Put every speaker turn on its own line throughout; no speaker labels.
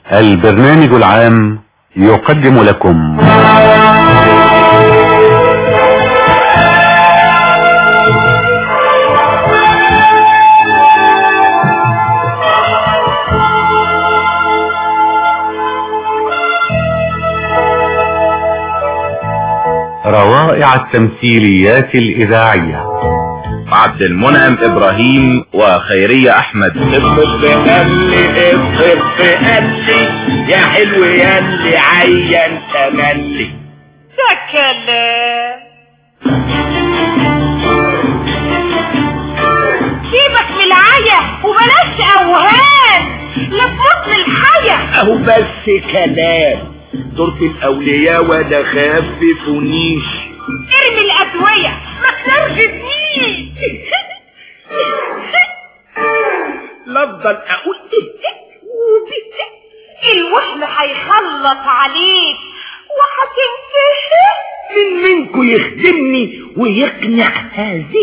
البرنامج العام يقدم لكم روائع التمثيليات الإذاعية
عبد المنعم ابراهيم وخيرية احمد
اصرف قلي اصرف قلي يا حلو يا اللي عين تملي
ده كلام سيبك من العيا وبلاش اوهام لا تموت من الحيا
اهو بس كلام دورة الاولياء ولا خففونيش
ارمي الادوية ما ترجدنيش
لا افضل اقول
الوهم هيخلص عليك وهتنتهي
من منكم يخدمني ويقنع هذه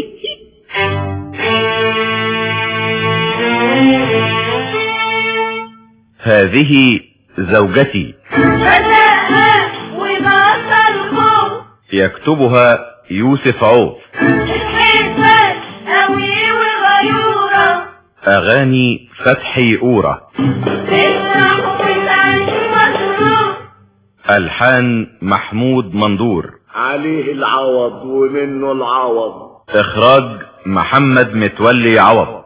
هذه زوجتي
بدأها وبطلكم
يكتبها يوسف عوف
تحبك قوي وغيورة
اغاني فتحي اورا
تفرح وتعيش مسرور
الحان محمود مندور
عليه العوض ومنه العوض
اخراج محمد متولي عوض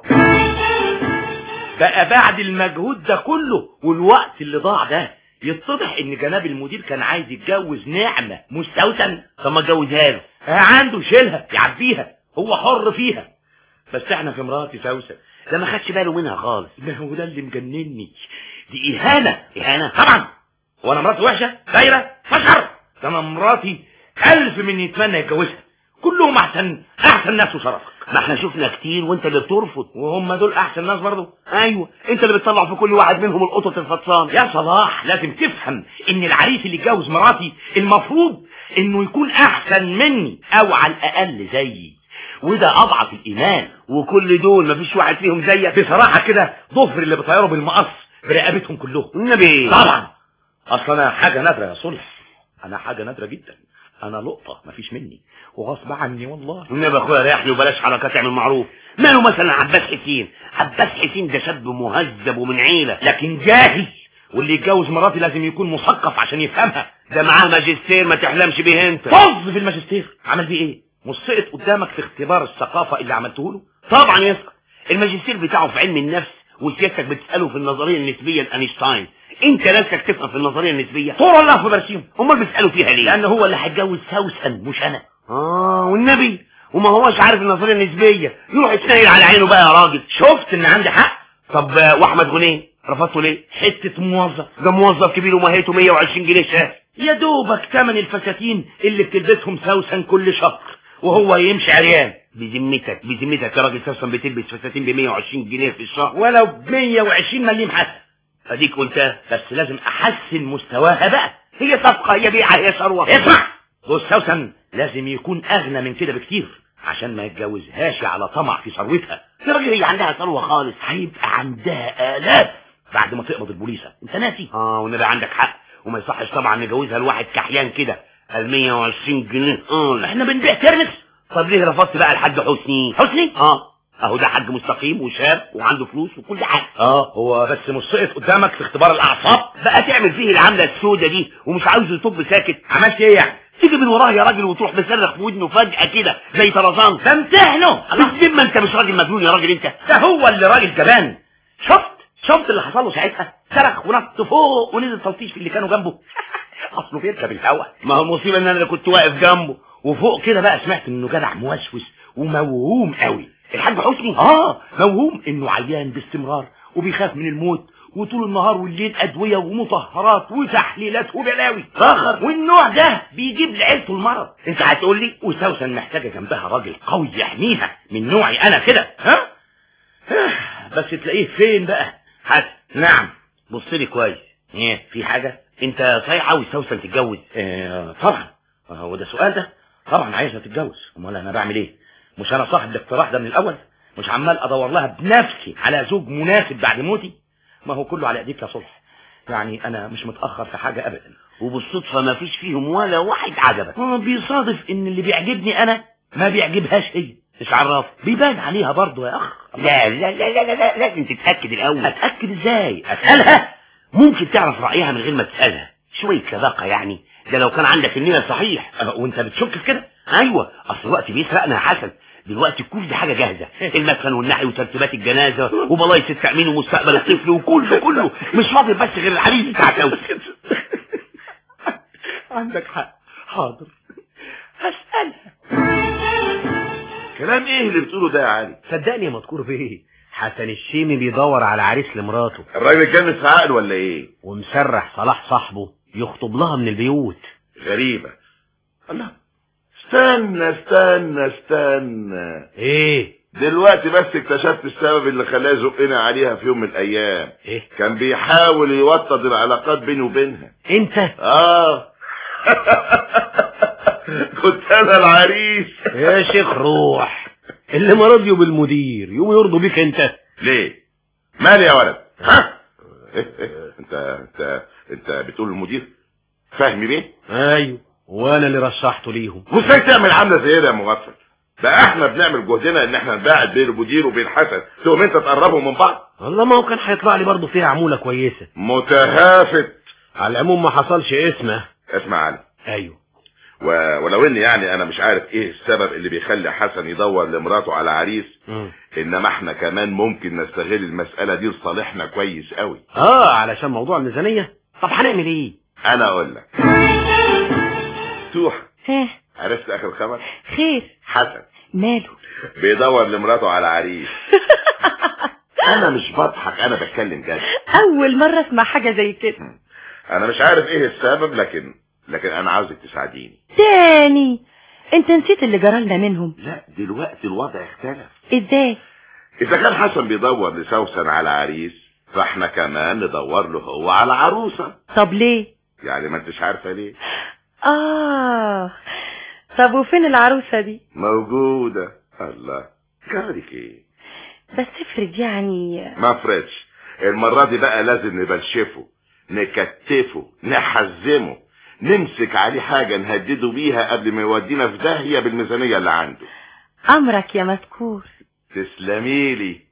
بقى بعد المجهود ده كله والوقت اللي ضاع ده يتضح ان جناب المدير كان عايز يتجوز نعمة مستوسن طب ما جوزها له آه عنده شيلها يعبيها هو حر فيها بس احنا في مراتي سوسن ده ما خدش باله منها خالص ده هو ده اللي مجنني دي اهانة اهانة طبعا وانا مراتي وحشة خيرة فشر ده انا مراتي الف من يتمنى يتجوزها كلهم احسن احسن ناس وشرفك ما احنا شفنا كتير وانت اللي بترفض وهم دول احسن ناس برضه ايوه انت اللي بتطلع في كل واحد منهم القطط الفطسان يا صلاح لازم تفهم ان العريس اللي اتجوز مراتي المفروض انه يكون احسن مني او على الاقل زيي وده اضعف الايمان وكل دول مفيش واحد فيهم زيك بصراحه كده ظفر اللي بيطيروا بالمقص برقبتهم كلهم النبي طبعا اصل انا حاجه نادره يا صلح انا حاجه نادره جدا انا لقطه مفيش مني وغصب عني والله النبي اخويا ريحني وبلاش حركات اعمل معروف ماله مثلا عباس حسين عباس حسين ده شاب مهذب ومن عيله لكن جاهل واللي يتجوز مراتي لازم يكون مثقف عشان يفهمها ده معاه ماجستير ما تحلمش بيه انت طز في الماجستير عمل بيه ايه مش سقط قدامك في اختبار الثقافه اللي عملته له طبعا يسقط الماجستير بتاعه في علم النفس وسيادتك بتساله في النظريه النسبيه لاينشتاين انت نفسك تفهم في النظريه النسبيه طول الله في برسيم امال بيسالوا فيها ليه لان هو اللي هيتجوز سوسن مش انا اه والنبي وما هوش عارف النظريه النسبيه يروح يتنيل على عينه بقى يا راجل شفت ان عندي حق طب آه، واحمد غنيه رفضته ليه حته موظف ده موظف كبير ومهيته 120 جنيه شهر يا دوبك ثمن الفساتين اللي بتلبسهم سوسن كل شهر وهو يمشي عريان بذمتك بذمتك يا راجل سوسن بتلبس فساتين ب 120 جنيه في الشهر ولو ب 120 مليم حتى اديك قلتها بس لازم احسن مستواها بقى هي صفقة هي بيعة هي ثروة اسمع بص سوسن لازم يكون اغنى من كده بكتير عشان ما يتجوزهاش على طمع في ثروتها يا راجل هي عندها ثروة خالص هيبقى عندها آلاف بعد ما تقبض البوليسة انت ناسي اه ونبقى عندك حق وما يصحش طبعا نجوزها لواحد كحيان كده ال 120 جنيه اه احنا بنبيع ترمس طب ليه رفضت بقى الحاج حسني حسني اه اهو ده حاج مستقيم وشاب وعنده فلوس وكل حاجه اه هو بس مش سقط قدامك في اختبار الاعصاب بقى تعمل فيه العمله السودة دي ومش عاوز يطب ساكت عملت ايه يعني تيجي من وراه يا راجل وتروح مصرخ في ودنه فجأة كده زي طرزان ده امتحنه بالذمة انت مش راجل مجنون يا راجل انت ده هو اللي راجل كمان شفت شفت اللي حصل له ساعتها صرخ ونط فوق ونزل تلطيش في اللي كانوا جنبه اصله بيركب الهوا ما هو المصيبه ان انا اللي كنت واقف جنبه وفوق كده بقى سمعت انه جدع موسوس وموهوم قوي الحاج حسني اه موهوم انه عيان باستمرار وبيخاف من الموت وطول النهار والليل ادويه ومطهرات وتحليلات وبلاوي فخر والنوع ده بيجيب لعيلته المرض انت هتقول لي وسوسن محتاجه جنبها راجل قوي يحميها من نوعي انا كده ها بس تلاقيه فين بقى حد نعم بص لي كويس ايه في حاجه انت صحيح عاوز سوسن تتجوز اه طبعا هو ده سؤال ده طبعا عايزها تتجوز امال انا بعمل ايه مش انا صاحب الاقتراح ده من الاول مش عمال ادور لها بنفسي على زوج مناسب بعد موتي ما هو كله على ايديك يا صلح يعني انا مش متاخر في حاجه ابدا
وبالصدفة ما فيش فيهم ولا واحد عجبك
ما بيصادف ان اللي بيعجبني انا ما بيعجبهاش هي مش عرف بيبان عليها برضه يا اخ
لا لا لا لا, لا, لا لازم تتأكد الأول
اتاكد ازاي اسالها
ممكن تعرف رأيها من غير ما تسألها شوية صداقة يعني ده لو كان عندك النية صحيح
أه، وانت بتشك في كده
ايوه اصل الوقت بيسرقنا يا حسن دلوقتي كل دي حاجة جاهزة المدفن والنحي وترتيبات الجنازة وبلايص التأمين ومستقبل الطفل وكله كله مش فاضل بس غير العريس بتاع توسل
عندك حق حاضر هسالها
كلام ايه اللي بتقوله ده يا علي
صدقني يا مذكور بيه حسن الشيمي بيدور على عريس لمراته
الراجل اتجنن في عقله ولا ايه
ومسرح صلاح صاحبه يخطب لها من البيوت
غريبة الله استنى استنى استنى
ايه
دلوقتي بس اكتشفت السبب اللي خلاه يزقنا عليها في يوم من الايام
ايه
كان بيحاول يوطد العلاقات بيني وبينها
انت
اه كنت انا العريس
يا شيخ روح اللي ما رضيوا بالمدير يقوموا يرضوا بيك انت
ليه مالي يا ولد ها إيه إيه؟ انت انت انت بتقول المدير فهمي بيه
ايوه وانا اللي رشحته ليهم
وازاي تعمل عامله زي ده يا مغفل ده احنا بنعمل جهدنا ان احنا نباعد بين المدير وبين حسن تقوم انت تقربهم من بعض
والله ما هو كان هيطلع لي برضه فيها عموله كويسه
متهافت
على العموم ما حصلش اسمه
اسمع علي
ايوه
و... ولو ان يعني انا مش عارف ايه السبب اللي بيخلي حسن يدور لمراته على عريس
مم.
انما احنا كمان ممكن نستغل المسألة دي لصالحنا كويس قوي
اه علشان موضوع الميزانيه طب هنعمل ايه
انا اقول لك توح
ها
عرفت اخر خبر
خير
حسن
ماله
بيدور لمراته على عريس انا مش بضحك انا بتكلم جد
اول مرة اسمع حاجة زي كده
انا مش عارف ايه السبب لكن لكن انا عاوزك تساعديني
تاني انت نسيت اللي جرالنا منهم
لا دلوقتي الوضع اختلف
ازاي
اذا كان حسن بيدور لسوسن على عريس فاحنا كمان ندور له هو على عروسة
طب ليه
يعني ما انتش عارفة ليه
اه طب وفين العروسة دي
موجودة الله جرالك ايه
بس افرض يعني
ما فرقش المرة دي بقى لازم نبلشفه نكتفه نحزمه نمسك عليه حاجة نهدده بيها قبل ما يودينا في داهية بالميزانية اللي عنده
امرك يا مذكور
تسلميلي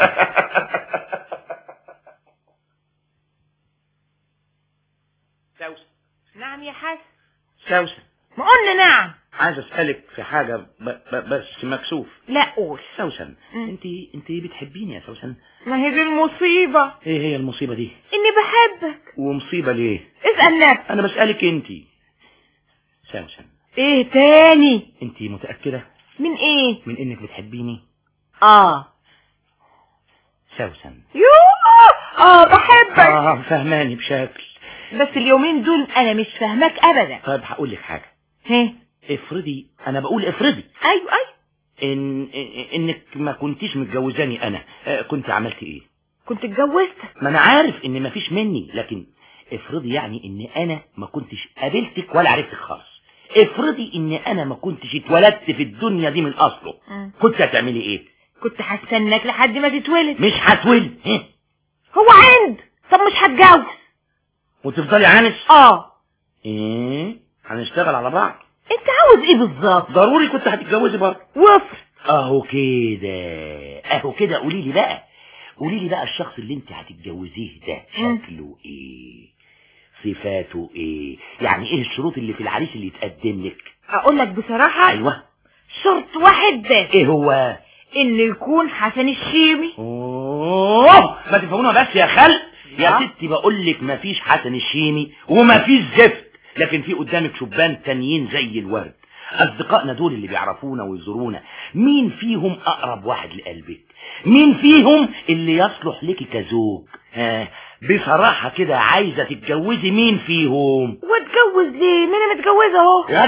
سوسن
نعم يا حسن
سوسن
ما قلنا نعم
عايز اسالك في حاجه ب... ب... بس مكسوف
لا قول
سوسن
مم.
انت انت بتحبيني يا سوسن
ما هي دي المصيبة
ايه هي المصيبه دي
اني بحبك
ومصيبه ليه
اسأل نفسك
انا بسالك انت سوسن
ايه تاني
انت متاكده
من ايه
من انك بتحبيني
اه
سوسن
يوه اه بحبك
اه فهماني بشكل
بس اليومين دول انا مش فاهمك ابدا
طيب هقول لك حاجه
ها
افرضي انا بقول افرضي
ايوه ايوه
ان إن- انك ما كنتيش متجوزاني انا آه، كنت عملت ايه
كنت اتجوزتك
ما انا عارف ان ما فيش مني لكن افرضي يعني ان انا ما كنتش قابلتك ولا عرفتك خالص افرضي ان انا ما كنتش اتولدت في الدنيا دي من اصله
مم.
كنت هتعملي ايه
كنت هستناك لحد ما تتولد
مش هتولد ها؟
هو عند طب مش هتجوز
وتفضلي عانس
اه
ايه هنشتغل على بعض
انت عاوز ايه بالظبط
ضروري كنت هتتجوزي برضه
وفر
اهو كده اهو كده قولي لي بقى قولي لي بقى الشخص اللي انت هتتجوزيه ده
مم.
شكله ايه صفاته ايه يعني ايه الشروط اللي في العريس اللي يتقدم لك
اقول لك بصراحة
ايوه
شرط واحد بس
ايه هو
انه يكون حسن الشيمي
اوه ما تفهمونا بس يا خل يا
آه.
ستي بقول لك مفيش حسن الشيمي ومفيش زفت لكن في قدامك شبان تانيين زي الورد اصدقائنا دول اللي بيعرفونا ويزورونا مين فيهم اقرب واحد لقلبك مين فيهم اللي يصلح لك كزوج ها بصراحة كده عايزة تتجوزي مين فيهم
واتجوز ليه ما انا متجوزة اهو
يا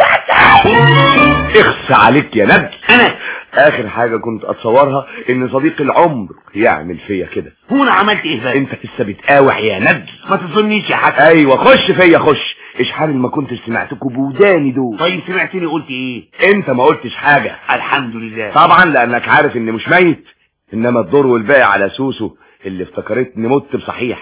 ده
اخس عليك يا نبي انا اخر حاجة كنت اتصورها ان صديق العمر يعمل فيا كده
هو انا عملت ايه بقى
انت لسه بتقاوح يا نبي
ما تظنيش يا حسن
ايوه خش فيا خش اشحال ما كنتش سمعتكوا بوداني دول
طيب سمعتني قلت ايه
انت ما قلتش حاجة
الحمد لله
طبعا لانك عارف اني مش ميت انما الدور والباقي على سوسو اللي افتكرتني مت بصحيح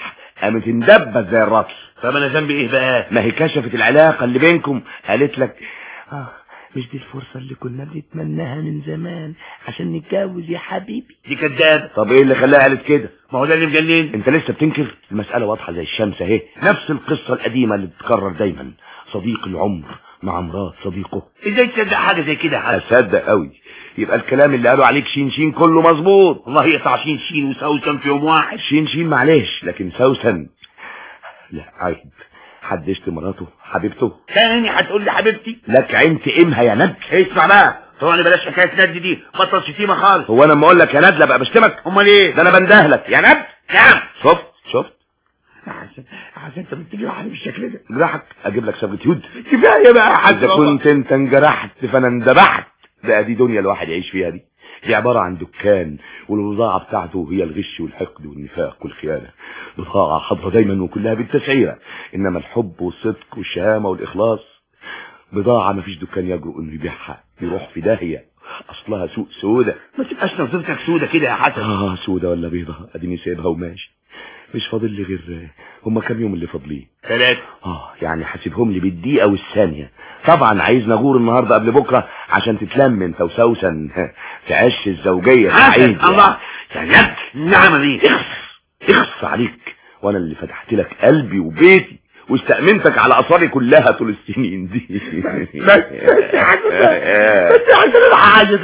قامت اندبت زي الرطل
طب انا ذنبي ايه بقى
ما هي كشفت العلاقة اللي بينكم قالت لك آه مش دي الفرصة اللي كنا بنتمناها من زمان عشان نتجوز يا حبيبي
دي كدابه
طب ايه اللي خلاها قالت كده
ما هو ده اللي مجنن
انت لسه بتنكر المسألة واضحة زي الشمس اهي نفس القصة القديمة اللي بتتكرر دايما صديق العمر مع مرات صديقه
ازاي تصدق حاجه زي كده يا حسن
اصدق قوي يبقى الكلام اللي قالوا عليك شين شين كله مظبوط
والله يقطع شين شين وسوسن في يوم واحد
شين شين معلش لكن سوسن لا عيب حدشت مراته حبيبته
تاني هتقول لي حبيبتي
لك عين تقيمها يا ند
اسمع بقى طبعا بلاش حكايه ند دي بطل شتيمه خالص
هو انا لما اقول لك يا ند بقى بشتمك
امال ايه
ده انا بندهلك يا ند
نعم
شفت شفت
يا حسن يا حسن انت بتجري علي بالشكل ده
جرحك اجيب لك صبغه يود
كفايه بقى يا حسن
اذا كنت انت انجرحت فانا اندبحت بقى دي دنيا الواحد يعيش فيها دي دي عبارة عن دكان والبضاعة بتاعته هي الغش والحقد والنفاق والخيانة بضاعة حاضرة دايما وكلها بالتسعيرة إنما الحب والصدق والشهامة والإخلاص بضاعة مفيش دكان يجرؤ إنه يبيعها يروح في داهية أصلها سوق سودة
ما تبقاش نظرتك سودة كده يا حسن
آه سودة ولا بيضة أديني سايبها وماشي مش فاضل لي غير هما كام يوم اللي فاضلين
ثلاثة
اه يعني حاسبهم لي بالدقيقة والثانية طبعا عايز نغور النهاردة قبل بكرة عشان تتلم انت وسوسن في عش الزوجية
حسن
سعيد
الله يا نبت النعمة دي
اخص عليك وانا اللي فتحت لك قلبي وبيتي واستأمنتك على أسراري كلها طول السنين دي
بس بس يا حسن بس يا حسن انا حاجة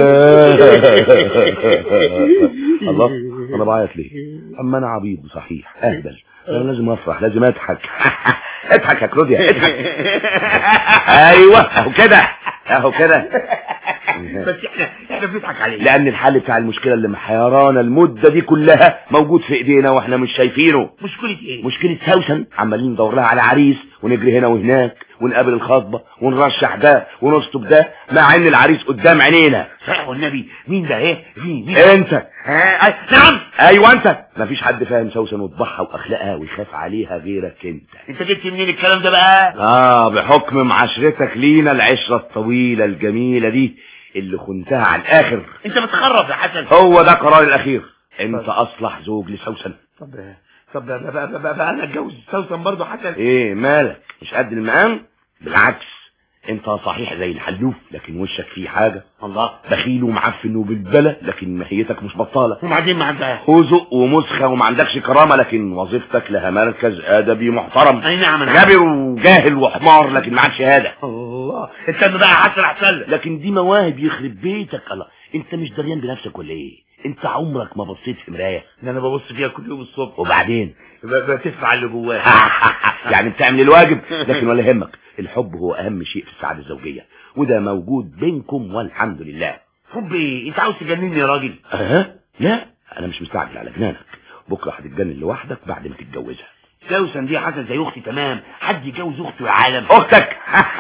الله انا بعيط ليه اما انا عبيط صحيح اهبل انا لازم افرح لازم اضحك اضحك يا كلوديا اضحك ايوه اهو كده اهو كده
بس احنا احنا بنضحك عليه
لان الحل بتاع المشكله اللي محيرانا المده دي كلها موجود في ايدينا واحنا مش شايفينه
مشكلة ايه
مشكله سوسن عمالين ندور لها على عريس ونجري هنا وهناك ونقابل الخطبه ونرشح ده ونصطب ده مع ان العريس قدام عينينا
صحيح والنبي مين ده ايه مين مين
انت
آه، آه، نعم
ايوه انت مفيش حد فاهم سوسن وطباعها واخلاقها ويخاف عليها غيرك انت
انت جبت منين الكلام ده بقى
اه بحكم معاشرتك لينا العشره الطويله الجميله دي اللي خنتها على الاخر
انت بتخرف يا حسن
هو ده قرار الاخير انت اصلح زوج لسوسن
طب طب بقى, بقى, بقى, بقى انا اتجوز سوسن برضه حسن
ايه مالك مش قد المقام بالعكس انت صحيح زي الحلوف لكن وشك فيه حاجه
الله
بخيل ومعفن وبالبلة لكن ماهيتك مش بطاله
وبعدين ما عندها
خزق ومسخة وما عندكش كرامة لكن وظيفتك لها مركز أدبي محترم
اي نعم انا
غبي وجاهل وحمار لكن معاك شهادة
الله استنى بقى يا حسن احسن لك
لكن دي مواهب يخرب بيتك الله انت مش دريان بنفسك ولا ايه انت عمرك ما بصيت في مراية
ان انا ببص فيها كل يوم الصبح
وبعدين
ب- بتفعل اللي جواها
يعني بتعمل الواجب لكن ولا يهمك الحب هو اهم شيء في السعادة الزوجية وده موجود بينكم والحمد لله
حب ايه انت عاوز تجنني يا راجل
اه لا انا مش مستعجل على جنانك بكره هتتجنن لوحدك بعد ما تتجوزها
سوسن دي يا حسن زي اختي تمام حد يتجوز اخته يا عالم
اختك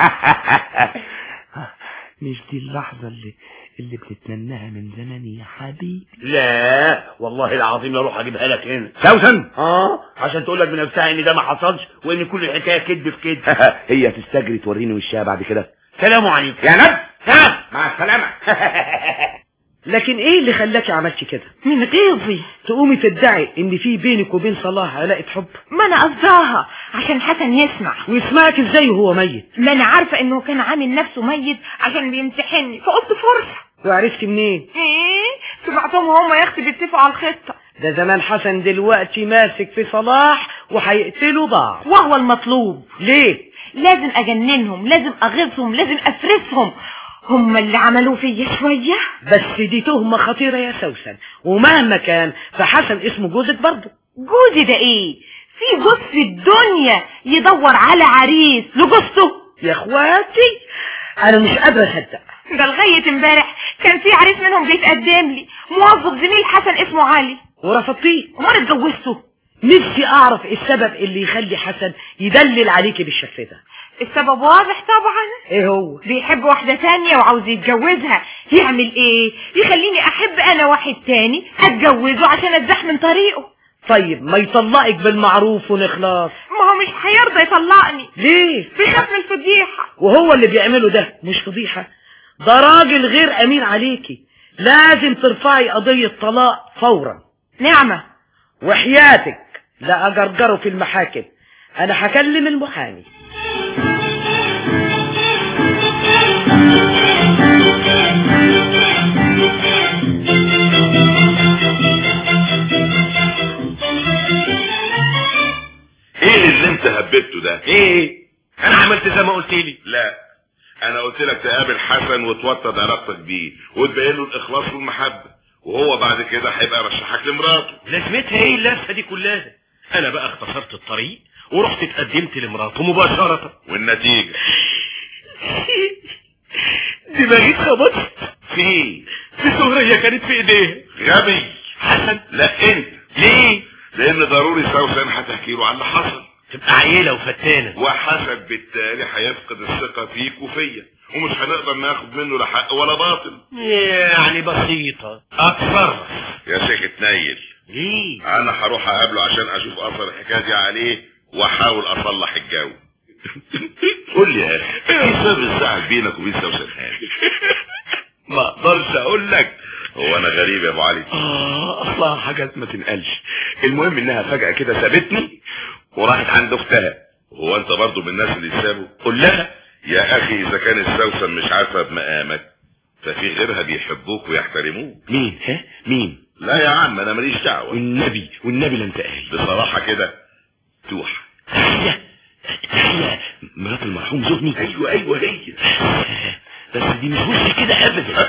مش دي اللحظة اللي اللي بنتمناها من زمان يا حبيبي
لا والله العظيم لا اروح اجيبها لك هنا
سوسن
اه عشان تقول لك بنفسها ان ده ما حصلش وان كل الحكايه كذب في كذب
هي تستجري توريني وشها بعد كده
سلام عليكم
يا نب
نعم
مع السلامة
لكن ايه اللي خلاكي عملتي كده
من غيظي
تقومي تدعي ان في بينك وبين صلاح علاقة حب
ما انا قصداها عشان حسن يسمع
ويسمعك ازاي وهو ميت
ما انا عارفة انه كان عامل نفسه ميت عشان بيمتحني فقلت فرصة
وعرفتي منين
ايه سمعتهم هما يا اختي بيتفقوا على الخطة
ده زمان حسن دلوقتي ماسك في صلاح وهيقتلوا بعض
وهو المطلوب
ليه
لازم اجننهم لازم اغيظهم لازم افرسهم هم اللي عملوه فيا شوية
بس دي تهمة خطيرة يا سوسن ومهما كان فحسن اسمه جوزك برضه
جوزي ده ايه في جوز في الدنيا يدور على عريس لجوزته
يا اخواتي انا مش قادر اصدق
ده لغاية امبارح كان في عريس منهم بيتقدم لي موظف زميل حسن اسمه علي
ورفضتيه
وانا اتجوزته
نفسي اعرف السبب اللي يخلي حسن يدلل عليكي بالشكل ده
السبب واضح طبعا
ايه هو
بيحب واحدة تانية وعاوز يتجوزها يعمل ايه يخليني احب انا واحد تاني اتجوزه عشان اتزاح من طريقه
طيب ما يطلقك بالمعروف ونخلاص
ما هو مش هيرضى يطلقني
ليه
بيخاف من الفضيحة
وهو اللي بيعمله ده مش فضيحة ده راجل غير امين عليكي لازم ترفعي قضية طلاق فورا
نعمة
وحياتك
لا اجرجره في المحاكم انا هكلم المحامي
ايه اللي انت هببته ده
ايه انا عملت زي ما قلت لي
لا انا قلت لك تقابل حسن وتوطد علاقتك بيه وتبين له الاخلاص والمحبه وهو بعد كده هيبقى رشحك لمراته
لازمتها ايه اللفه دي كلها انا بقى اختصرت الطريق ورحت اتقدمت لمراته مباشره
والنتيجه
دماغي اتخبطت
في
في سهرية كانت في ايديها
غبي
حسن
لا انت
ليه
لان ضروري سوسن هتحكي له عن اللي حصل
تبقى عيلة وفتانة
وحسن بالتالي هيفقد الثقة فيك وفيا ومش هنقدر ناخد منه لا حق ولا باطل
يعني بسيطة اتصرف
يا شيخ اتنيل
ليه
انا هروح اقابله عشان اشوف اثر الحكايه دي عليه واحاول اصلح الجو قول لي يا اخي ايه سبب الزعل بينك وبين سوسن هاني ما اقدرش اقول لك هو انا غريب يا ابو علي
اه اصلها حاجات ما تنقلش المهم انها فجأة كده سابتني وراحت عند اختها
هو انت برضو من الناس اللي يسابوا قول لها يا اخي اذا كان السوسن مش عارفه بمقامك ففي غيرها بيحبوك ويحترموك
مين ها مين
لا يا عم انا ماليش دعوه
والنبي والنبي لا انت قايل
بصراحه كده توح
هي هي مرات المرحوم زوجني
ايوه ايوه هي
بس دي مش وش كده ابدا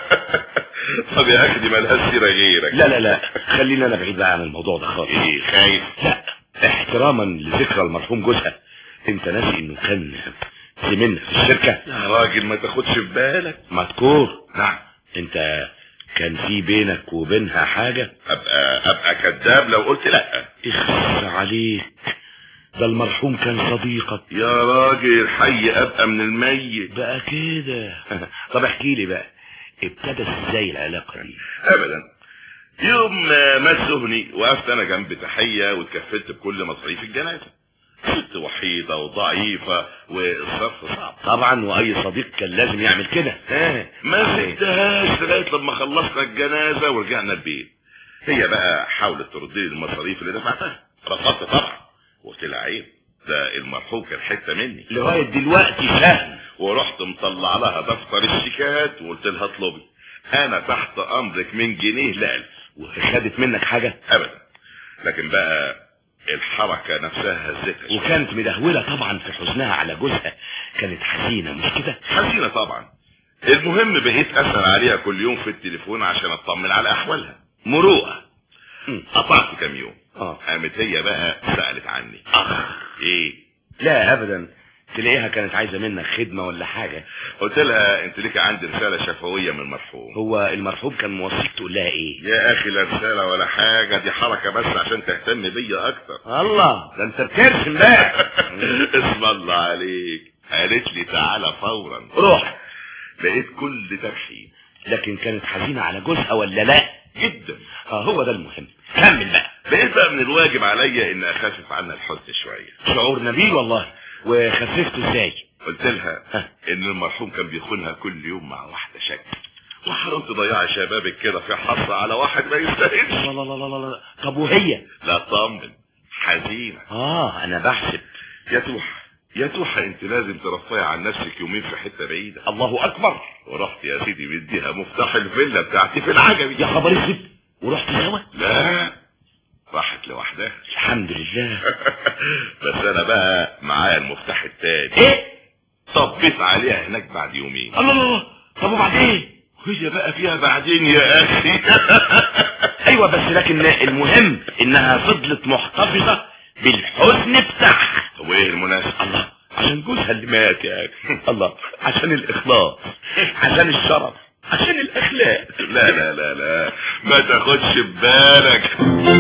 طب يا اخي دي مالهاش سيره غيرك
لا لا لا خلينا انا بعيد بقى عن الموضوع ده خالص
ايه خايف
لا احتراما لذكرى المرحوم جوزها انت ناسي انه كان زميلنا في الشركة
يا راجل ما تاخدش في بالك
مذكور
نعم
انت كان في بينك وبينها حاجة
ابقى ابقى كذاب لو قلت لا
اخس عليك ده المرحوم كان صديقك
يا راجل حي ابقى من الميت
بقى كده طب احكي لي بقى ابتدت ازاي العلاقة دي
ابدا يوم ما مات زهني وقفت انا جنب تحية واتكفلت بكل مصاريف الجنازة ست وحيدة وضعيفة والصرف صعب
طبعا واي صديق كان لازم يعمل كده ها
ما سبتهاش لغاية لما خلصنا الجنازة ورجعنا البيت هي بقى حاولت ترد لي المصاريف اللي دفعتها رفضت طبعا قلت لها عيب ده المرحوم كان حتة مني
لغاية دلوقتي فاهم
ورحت مطلع لها دفتر الشيكات وقلت لها اطلبي انا تحت امرك من جنيه لألف
وخدت منك حاجة
ابدا لكن بقى الحركة نفسها هزتها شوية.
وكانت مدهولة طبعا في حزنها على جوزها كانت حزينة مش كده
حزينة طبعا المهم بقيت اسأل عليها كل يوم في التليفون عشان اطمن على احوالها مروءة
مم.
قطعت كام يوم
اه
قامت هي بقى سألت عني اخ ايه
لا ابدا تلاقيها كانت عايزة منك خدمة ولا حاجة
قلت لها انت ليك عندي رسالة شفوية من المرحوم
هو المرحوم كان موصيك تقول لها ايه
يا اخي لا رسالة ولا حاجة دي حركة بس عشان تهتم بيا اكتر
الله ده انت بترسم بقى
اسم الله عليك قالت لي تعالى فورا
روح
لقيت كل ترحيب
لكن كانت حزينة على جوزها ولا لا
جدا
اه هو ده المهم كمل بقى
بقيت بقى من الواجب عليا ان اخفف عنها الحزن شوية
شعور نبيل والله وخففته ازاي
قلت لها
ها.
ان المرحوم كان بيخونها كل يوم مع واحدة شك وحرام تضيعي شبابك كده في حصة على واحد ما يستاهلش
لا لا لا لا لا طب وهي
لا طمن حزينة
اه انا بحسب
يا توحة يا توحة انت لازم ترفعي عن نفسك يومين في حتة بعيدة
الله اكبر
ورحت يا سيدي مديها مفتاح الفيلا بتاعتي في العجمي
يا خبر اسود ورحت سوا
لا راحت لوحدها
الحمد لله
بس انا بقى معايا المفتاح التاني
ايه
طبيت عليها هناك بعد يومين
الله الله الله طب وبعدين
هي بقى فيها بعدين يا اخي
ايوه بس لكن المهم انها فضلت محتفظة بالحزن بتاعها
هو ايه المناسب
الله عشان جوزها اللي مات يا اخي الله عشان الاخلاص عشان الشرف عشان الاخلاق
لا لا لا لا ما تاخدش ببالك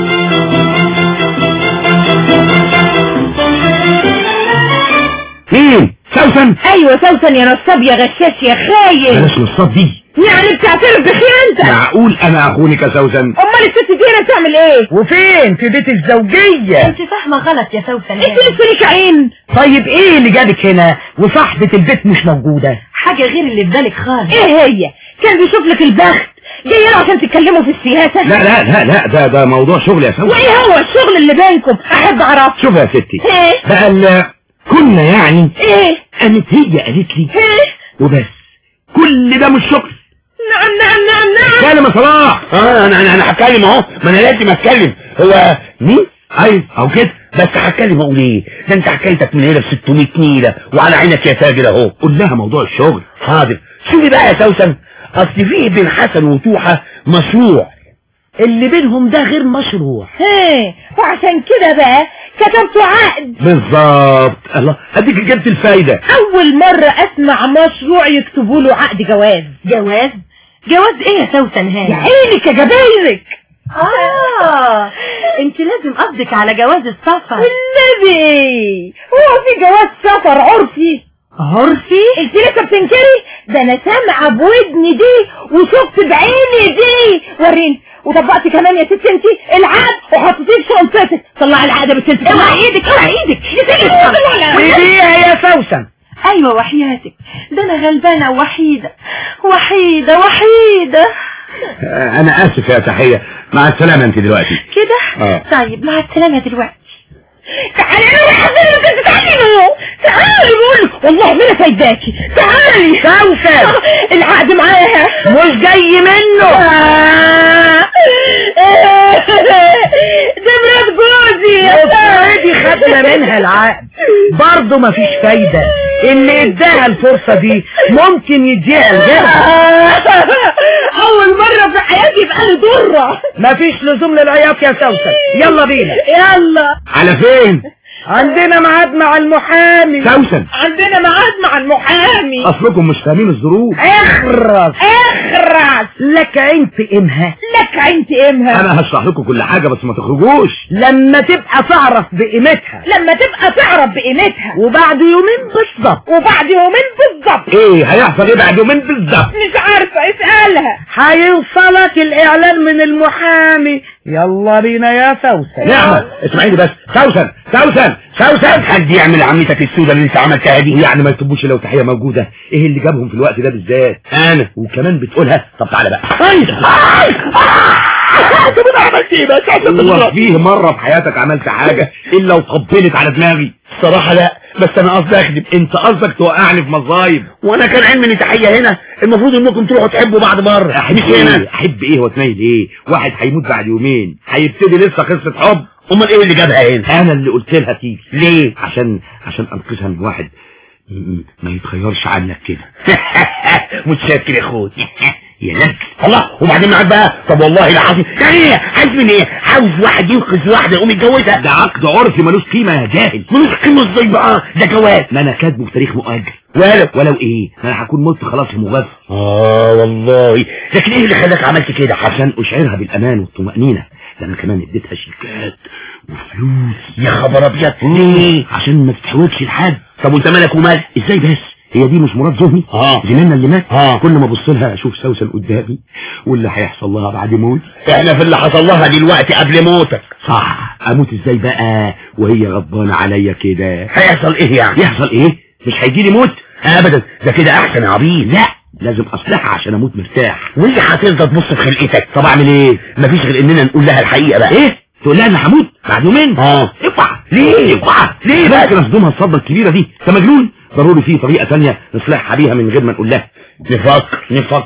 مين سوسن
ايوه سوسن يا نصاب يا غشاش يا خاين
بلاش نصاب دي
يعني بتعترف بخيانتك
معقول انا اخونك يا سوسن
امال الست دي هنا تعمل ايه
وفين في بيت الزوجية
انت فاهمه غلط يا سوسن انت لسه ليك عين
طيب ايه اللي جابك هنا وصاحبة البيت مش موجودة
حاجه غير اللي في بالك خالص ايه هي كان بيشوف لك البخت جاي له عشان تتكلموا في السياسة
لا لا لا لا ده ده موضوع شغل يا سوسن
وايه هو الشغل اللي بينكم احب اعرف
شوف يا ستي
ايه
بقى ال- كنا يعني
ايه
قامت هي قالت لي
ايه
وبس كل ده مش شغل
نعم نعم نعم نعم
اتكلم يا صلاح اه انا انا انا هتكلم اهو ما انا لازم اتكلم هو مين ايوه او كده بس هتكلم اقول ايه ده انت حكايتك من هنا ب 600 نيله وعلى عينك يا تاجر اهو قول لها موضوع الشغل حاضر شوفي بقى يا سوسن اصل فيه بين حسن وتوحه مشروع اللي بينهم ده غير مشروع
ايه وعشان كده بقى كتبتوا عقد
بالظبط الله اديك جبت الفايده
اول مرة اسمع مشروع يكتبوا له عقد جواز جواز جواز ايه يا سوسن هاني يا عينك يا جبايرك اه انت لازم قصدك على جواز السفر النبي هو في جواز سفر عرفي عرفي انت لسه بتنكري ده انا سامعه بودني دي وشفت بعيني دي وريني وطبقتي كمان يا ست انت العقد وحطيتيه في شنطتك طلعي العقد يا بنت انت اوعي ايدك اوعي ايدك
سيبيها يا سوسن
ايوه وحياتك ده انا غلبانه وحيده وحيده وحيده
آه، انا اسف يا تحيه مع السلامه انت دلوقتي
كده
اه
طيب مع السلامه دلوقتي تعالي يا حبيبتي تعالي تعالي بقول والله ما انا سايباكي تعالي
سوسن
العقد معاها
مش جاي منه
آه. ده مرات جوزي
اوريدي خدنا منها العقد برضه مفيش فايدة اللي اداها الفرصة دي ممكن يديها الغير
اول مرة في حياتي يبقى لي ضرة
مفيش لزوم للعياط يا سوسن يلا بينا
يلا
على فين
عندنا ميعاد مع المحامي
سوسن
عندنا ميعاد مع المحامي
اصلكم مش فاهمين الظروف
اخرس
اخرس
لك عين تقيمها
لك عين تقيمها
انا هشرح لكم كل حاجه بس ما تخرجوش
لما تبقى تعرف بقيمتها
لما تبقى تعرف بقيمتها
وبعد يومين بالظبط
وبعد يومين بالظبط
ايه هيحصل ايه بعد يومين بالظبط
مش عارفة اسألها
هيوصلك الاعلان من المحامي يلا بينا يا سوسن
نعمة اسمعيني بس سوسن سوسن سوسن حد يعمل عمتك السودة اللي انت عملتها دي يعني ما يطبوش لو تحية موجودة ايه اللي جابهم في الوقت ده بالذات انا وكمان بتقولها طب تعالى بقى طب انا عملت ايه بس هو فيه مرة في حياتك عملت حاجة الا وطبلت على دماغي الصراحة لا بس انا قصدي اخدم انت قصدك توقعني في مصايب وانا كان علم ان تحية هنا المفروض انكم تروحوا تحبوا بعض مرة احب ايه احب ايه واتنيل ايه واحد هيموت بعد يومين هيبتدي لسه قصة حب امال ايه اللي جابها هنا انا اللي قلت لها تيجي ليه عشان عشان انقذها من واحد م- ما يتغيرش عنك كده متشكر يا اخوي يا نجس الله وبعدين معاك بقى طب والله العظيم يعني ايه عايز من ايه عاوز واحد ينقذ واحده يقوم يتجوزها ده عقد عرفي ملوش قيمه يا جاهل ملوش قيمه ازاي بقى ده جواز ما انا كاتبه في تاريخ مؤجل ولو ولو ايه انا هكون مت خلاص في مغادرة اه والله لكن ايه اللي خلاك عملت كده عشان اشعرها بالامان والطمأنينة ده انا كمان اديتها شيكات وفلوس يا خبر ابيض ليه عشان ما تتحوجش لحد طب وانت مالك ومال ازاي بس هي دي مش مراد زهني اه زميلنا اللي مات اه كل ما ابص لها اشوف سوسن قدامي واللي هيحصل لها بعد موت احنا في اللي حصل لها دلوقتي قبل موتك صح اموت ازاي بقى وهي غضبانه عليا كده هيحصل ايه يعني يحصل ايه مش هيجي لي موت ابدا ده كده احسن يا عبيد لا لازم اصلحها عشان اموت مرتاح وهي هتفضل تبص في خلقتك طب اعمل ايه مفيش غير اننا نقول لها الحقيقه بقى ايه تقول لها انا هموت بعد يومين اه اوعى ليه اوعى ليه بقى ممكن اصدمها الصدمه الكبيره دي انت مجنون ضروري في طريقه ثانيه نصلحها بيها من غير ما نقول لها نفكر نفكر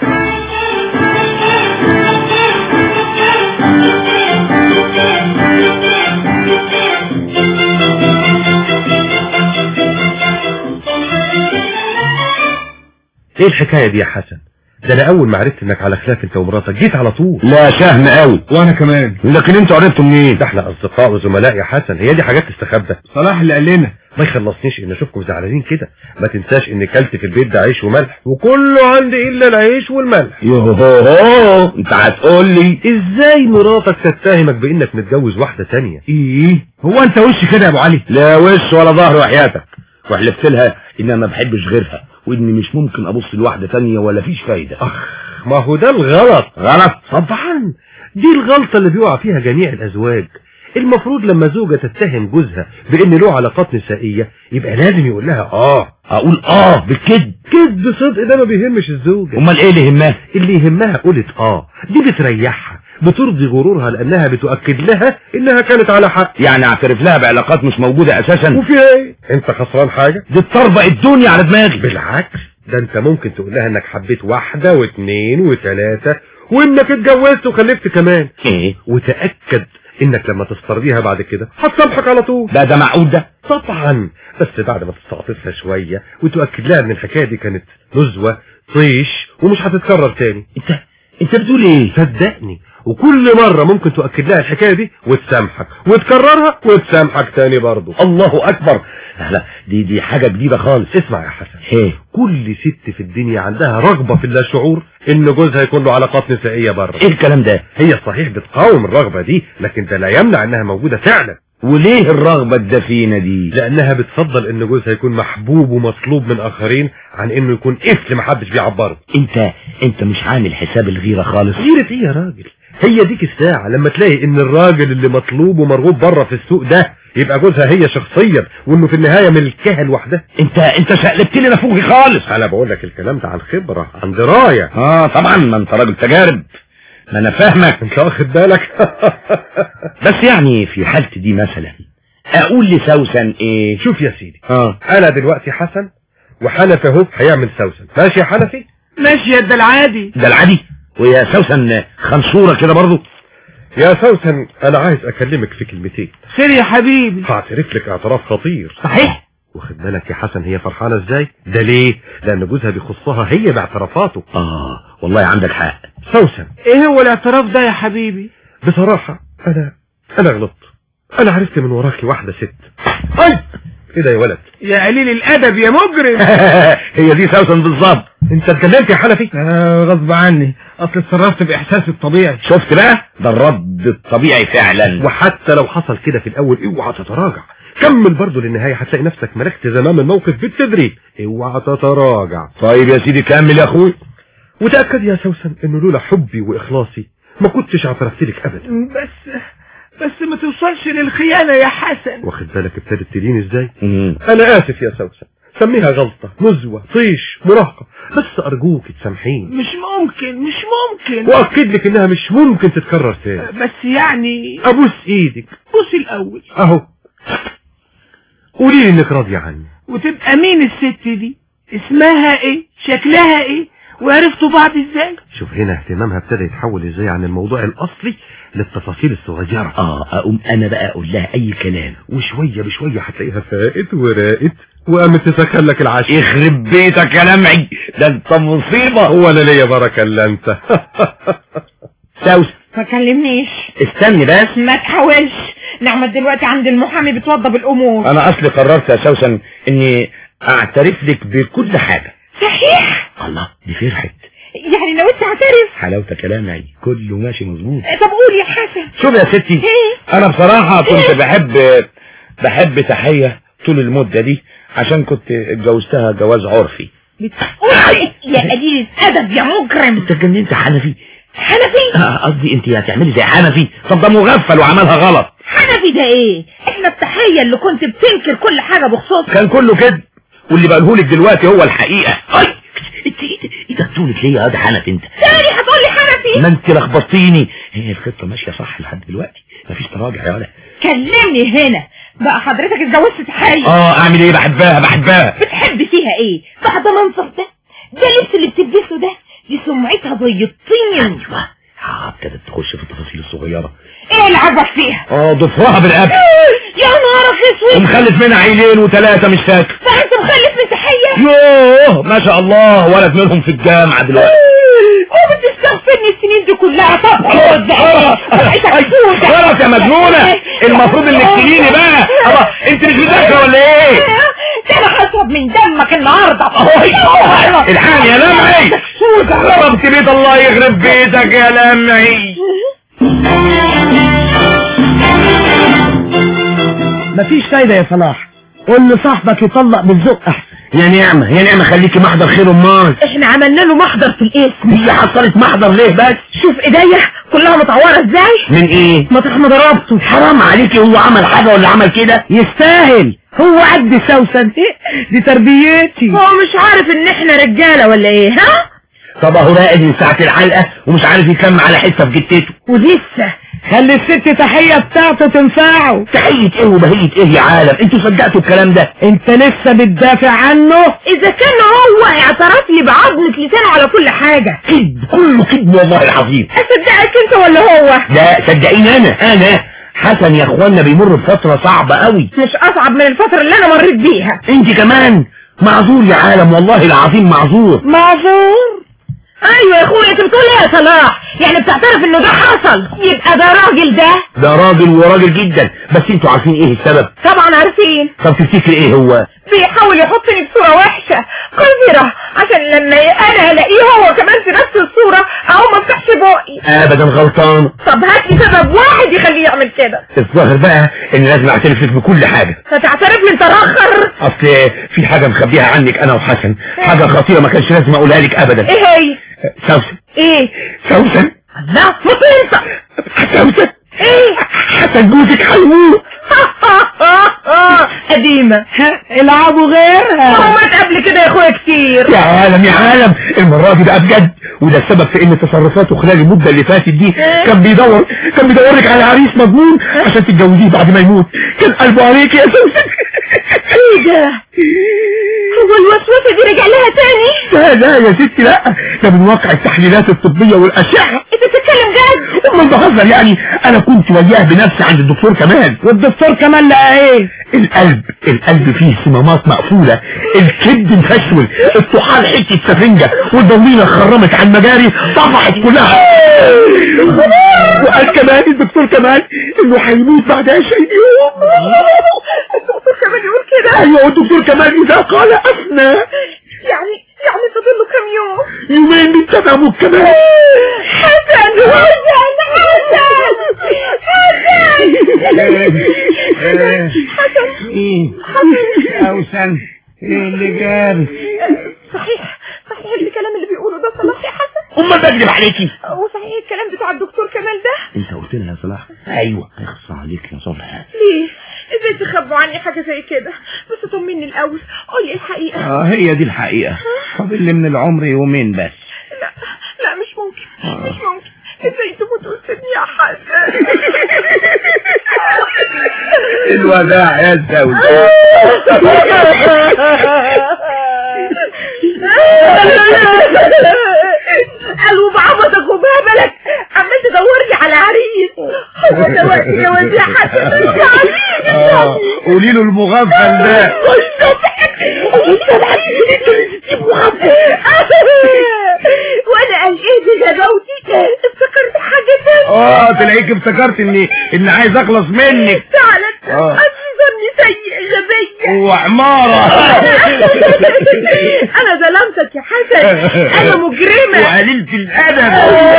ايه الحكاية دي يا حسن ده انا اول ما عرفت انك على خلاف انت ومراتك جيت على طول
لا شهم قوي
وانا كمان
لكن انتوا عرفتوا منين
ده احنا اصدقاء وزملاء يا حسن هي دي حاجات تستخبى
صلاح اللي قال لنا
ما يخلصنيش ان اشوفكم زعلانين كده ما تنساش ان كلت في البيت ده عيش وملح وكله عندي الا العيش والملح
يوهو انت هتقول لي
ازاي مراتك تتهمك بانك متجوز واحدة تانية
ايه هو انت وش كده يا ابو علي
لا وش ولا ظهر وحياتك وحلفت لها ان انا ما بحبش غيرها واني مش ممكن ابص لواحده تانية ولا فيش فايده
اخ ما هو ده الغلط
غلط
طبعا دي الغلطة اللي بيقع فيها جميع الازواج المفروض لما زوجة تتهم جوزها بان له علاقات نسائية يبقى لازم يقول لها اه
اقول اه بالكذب
كذب صدق ده ما بيهمش الزوجة
امال ايه اللي يهمها
اللي يهمها قولت اه دي بتريحها بترضي غرورها لانها بتؤكد لها انها كانت على حق
يعني اعترف لها بعلاقات مش موجودة اساسا
وفي ايه انت خسران حاجة
دي تطربق الدنيا على دماغي
بالعكس ده انت ممكن تقول لها انك حبيت واحدة واثنين وثلاثة وانك اتجوزت وخلفت كمان
ايه
وتأكد انك لما تسترضيها بعد كده هتسامحك على طول
ده ده معقول ده
طبعا بس بعد ما تستعطفها شوية وتؤكد لها ان الحكاية دي كانت نزوة طيش ومش هتتكرر تاني
انت انت بتقول ايه
صدقني وكل مرة ممكن تؤكد لها الحكاية دي وتسامحك وتكررها وتسامحك تاني برضه
الله اكبر لا لا دي دي حاجة جديدة خالص
اسمع يا حسن
ايه
كل ست في الدنيا عندها رغبة في اللاشعور ان جوزها يكون له علاقات نسائية بره
ايه الكلام ده
هي صحيح بتقاوم الرغبة دي لكن ده لا يمنع انها موجودة فعلا
وليه الرغبة الدفينة دي
لانها بتفضل ان جوزها يكون محبوب ومطلوب من اخرين عن انه يكون قفل محدش بيعبره
انت انت مش عامل حساب الغيرة خالص
غيرة ايه يا راجل هي ديك الساعة لما تلاقي ان الراجل اللي مطلوب ومرغوب بره في السوق ده يبقى جوزها هي شخصيا وانه في النهاية ملكها لوحدها
انت انت شقلبت لي نافوخي خالص
انا بقول لك الكلام ده عن خبرة عن دراية
اه طبعا ما انت راجل تجارب ما انا فاهمك
انت واخد بالك
بس يعني في حالتي دي مثلا اقول لسوسن ايه
شوف يا سيدي
اه
انا دلوقتي حسن وحنفي اهو هيعمل سوسن ماشي يا حنفي
ماشي ده العادي
ده العادي ويا سوسن خنصورة كده برضو
يا سوسن انا عايز اكلمك في كلمتين
خير يا حبيبي
هعترف لك اعتراف خطير
صحيح
واخد بالك يا حسن هي فرحانة ازاي ده ليه لان جوزها بيخصها هي باعترافاته
اه والله عندك حق
سوسن
ايه هو الاعتراف ده يا حبيبي
بصراحة انا انا غلطت انا عرفت من وراكي واحدة ست
اي
ايه ده يا ولد
يا قليل الادب يا مجرم
هي دي سوسن بالظبط
انت اتكلمت يا حنفي
آه غصب عني اصل اتصرفت باحساسي الطبيعي
شفت بقى ده الرد الطبيعي فعلا
وحتى لو حصل كده في الاول اوعى تتراجع كمل برضه للنهاية هتلاقي نفسك ملكت زمام الموقف بالتدريج اوعى تتراجع
طيب يا سيدي كمل يا اخوي
وتأكد يا سوسن انه لولا حبي واخلاصي ما كنتش اعترفت لك ابدا
بس بس ما توصلش للخيانة يا حسن
واخد بالك ابتدت تدين ازاي
مم.
انا اسف يا سوسن سميها غلطة نزوة طيش مراهقة بس ارجوك تسامحيني
مش ممكن مش ممكن
واكد لك انها مش ممكن تتكرر تاني
بس يعني
ابوس ايدك
بص الاول
اهو قولي لي انك راضية عني
وتبقى مين الست دي اسمها ايه شكلها ايه وعرفتوا بعض ازاي
شوف هنا اهتمامها ابتدى يتحول ازاي عن الموضوع الاصلي للتفاصيل الصغيرة
اه اقوم انا بقى اقول لها اي كلام
وشوية بشوية هتلاقيها فائت وراقت وقامت تسخن لك العشاء
يخرب بيتك يا لمعي ده انت مصيبة
ولا ليا بركة الا انت
سوسن
ما كلمنيش
استني بس
ما تحاولش نعمة دلوقتي عند المحامي بتوضب الامور
انا اصلي قررت يا سوسن اني اعترف لك بكل حاجة
صحيح
الله دي فرحت
يعني لو انت اعترف
حلاوتك يا لمعي كله ماشي مظبوط
طب قول يا حسن
شوف يا ستي
ايه
انا بصراحة كنت بحب بحب تحية طول المدة دي عشان كنت اتجوزتها جواز عرفي
بتقول إيه؟ يا قليل الادب يا مجرم
انت اتجننت حنفي
حنفي
آه، قصدي انت هتعملي زي حنفي طب ده مغفل وعملها غلط
حنفي ده ايه احنا التحية اللي كنت بتنكر كل حاجة بخصوصها
كان كله كده واللي بقولهولك دلوقتي هو الحقيقة اي انت ايه ده- ايه ده بتقولك ليه يا واد حنفي انت
تاني هتقول لي حنفي
ما انت لخبطتيني هي الخطة ماشية صح لحد دلوقتي مفيش تراجع يا ولد
كلمني هنا بقى حضرتك اتجوزت تحية
اه اعمل ايه بحبها بحبها
بتحب فيها ايه بعد منظر ده ده اللبس اللي بتلبسه ده دي سمعتها زي الطين
ايوه اه ابتدت تخش في التفاصيل الصغيرة
ايه اللي عجبك فيها
اه ضفرها بالقبل
يا نهارك اسود
ومخلف منها عيلين وثلاثة مش فاكر
فانت مخلف من تحية
يوه ما شاء الله ولد منهم في الجامعة دلوقتي
وبتستغفرني السنين دي كلها طب خد ده سمعتك سودة
خلاص يا مجنونة المفروض انك تجيني بقى الله انت مش مذاكرة ولا ايه
ده انا هشرب من دمك النهارده
الحال يا لمعي ضربت بيت الله يخرب بيتك يا لمعي
مفيش فايدة يا صلاح قول لصاحبك يطلق بالذوق احسن
يا نعمة يا نعمة خليكي محضر خير امال
احنا عملنا له محضر في الاسم
هي حصلت محضر ليه بس
شوف ايديا كلها متعورة ازاي
من ايه
مطرح ما ضربته
حرام عليكي هو عمل حاجة ولا عمل كده
يستاهل
هو قد سوسن دي تربيتي
هو مش عارف ان احنا رجالة ولا ايه ها
طب اهو راقد من ساعة الحلقة ومش عارف يكمل على حتة في جتته
ولسه خلي الست تحية بتاعته تنفعه
تحية ايه وبهية ايه يا عالم انتوا صدقتوا الكلام ده
انت لسه بتدافع عنه
اذا كان هو اعترف لي بعظمة لسانه على كل حاجة
كذب كله كذب والله العظيم
اصدقك انت ولا هو
لا صدقيني انا انا حسن يا اخوانا بيمر بفترة صعبة قوي
مش اصعب من الفترة اللي انا مريت بيها
انت كمان معذور يا عالم والله العظيم معذور
معذور ايوه يا اخويا انت بتقول ايه يا صلاح يعني بتعترف انه ده حصل يبقى ده راجل ده
ده راجل وراجل جدا بس انتوا عارفين ايه السبب
طبعا عارفين
طب تفتكر ايه هو
بيحاول يحطني في صورة وحشة قذرة عشان لما انا الاقيه هو كمان في نفس الصورة اهو ما افتحش بقي
ابدا غلطان
طب هات لي سبب واحد يخليه يعمل كده
الظاهر بقى ان لازم اعترف لك بكل حاجة
فتعترف لي انت رخر
اصل في حاجة مخبيها عنك انا وحسن حاجة خطيرة ما كانش لازم اقولها لك ابدا
ايه هي
سوسن
ايه
سوسن
لا مطلسة
سوسن
ايه
حسن جوزك هيموت
قديمة
العبوا غيرها
هو مات قبل كده يا اخويا كتير
يا عالم يا عالم المرة دي بقى بجد وده السبب في ان تصرفاته خلال المدة اللي فاتت دي كان بيدور كان بيدور لك على عريس مضمون عشان تتجوزيه بعد ما يموت كان قلبه عليك يا سوسن
ايه ده هو الوسوسة دي رجع لها تاني
لا لا يا ستي لا ده من واقع التحليلات الطبية والأشعة
انت بتتكلم جد
امال بهزر يعني انا كنت وياه بنفسي عند الدكتور كمال
والدكتور كمان لقى ايه
القلب القلب فيه صمامات مقفولة الكبد مفشول الطحال حتة سفنجة والدورينة خرمت على المجاري طفحت كلها وقال كمان الدكتور كمال انه هيموت بعد 20 يوم
الدكتور كمان يقول كده
ايوه والدكتور كمال اذا قال افنى
يعني يعني فاضل له كام يوم
يومين من تمامه كمان
حسن حسن حسن
ايه اوسن ايه اللي جاب
صحيح صحيح الكلام اللي بيقوله ده صلاح يا حسن
امال بكذب عليكي
وصحيح الكلام بتاع الدكتور كمال ده
انت قلت لها يا صلاح ايوه اخص عليك يا صلاح
ليه ازاي تخبوا عني حاجة زي كده بس طمني الاول قولي الحقيقة
اه هي دي الحقيقة فاضل لي من العمر يومين بس
لا لا مش ممكن مش ممكن ازاي تموت وتسيبني يا حسن
الوداع يا زوج
قالوا بعبطك وبهبلك عمال تدور لي على عريس هو ده وقت جوازي يا حسن مش
اه قولي له المغفل ده
وانا قال ايه دي جدوتي افتكرت حاجة تانية
اه تلاقيك افتكرت اني اني عايز اخلص منك
فعلا
آه.
اصلي ظني سيء غبية
وعمارة
انا ظلمتك يا حسن انا مجرمة
وقليلة الادب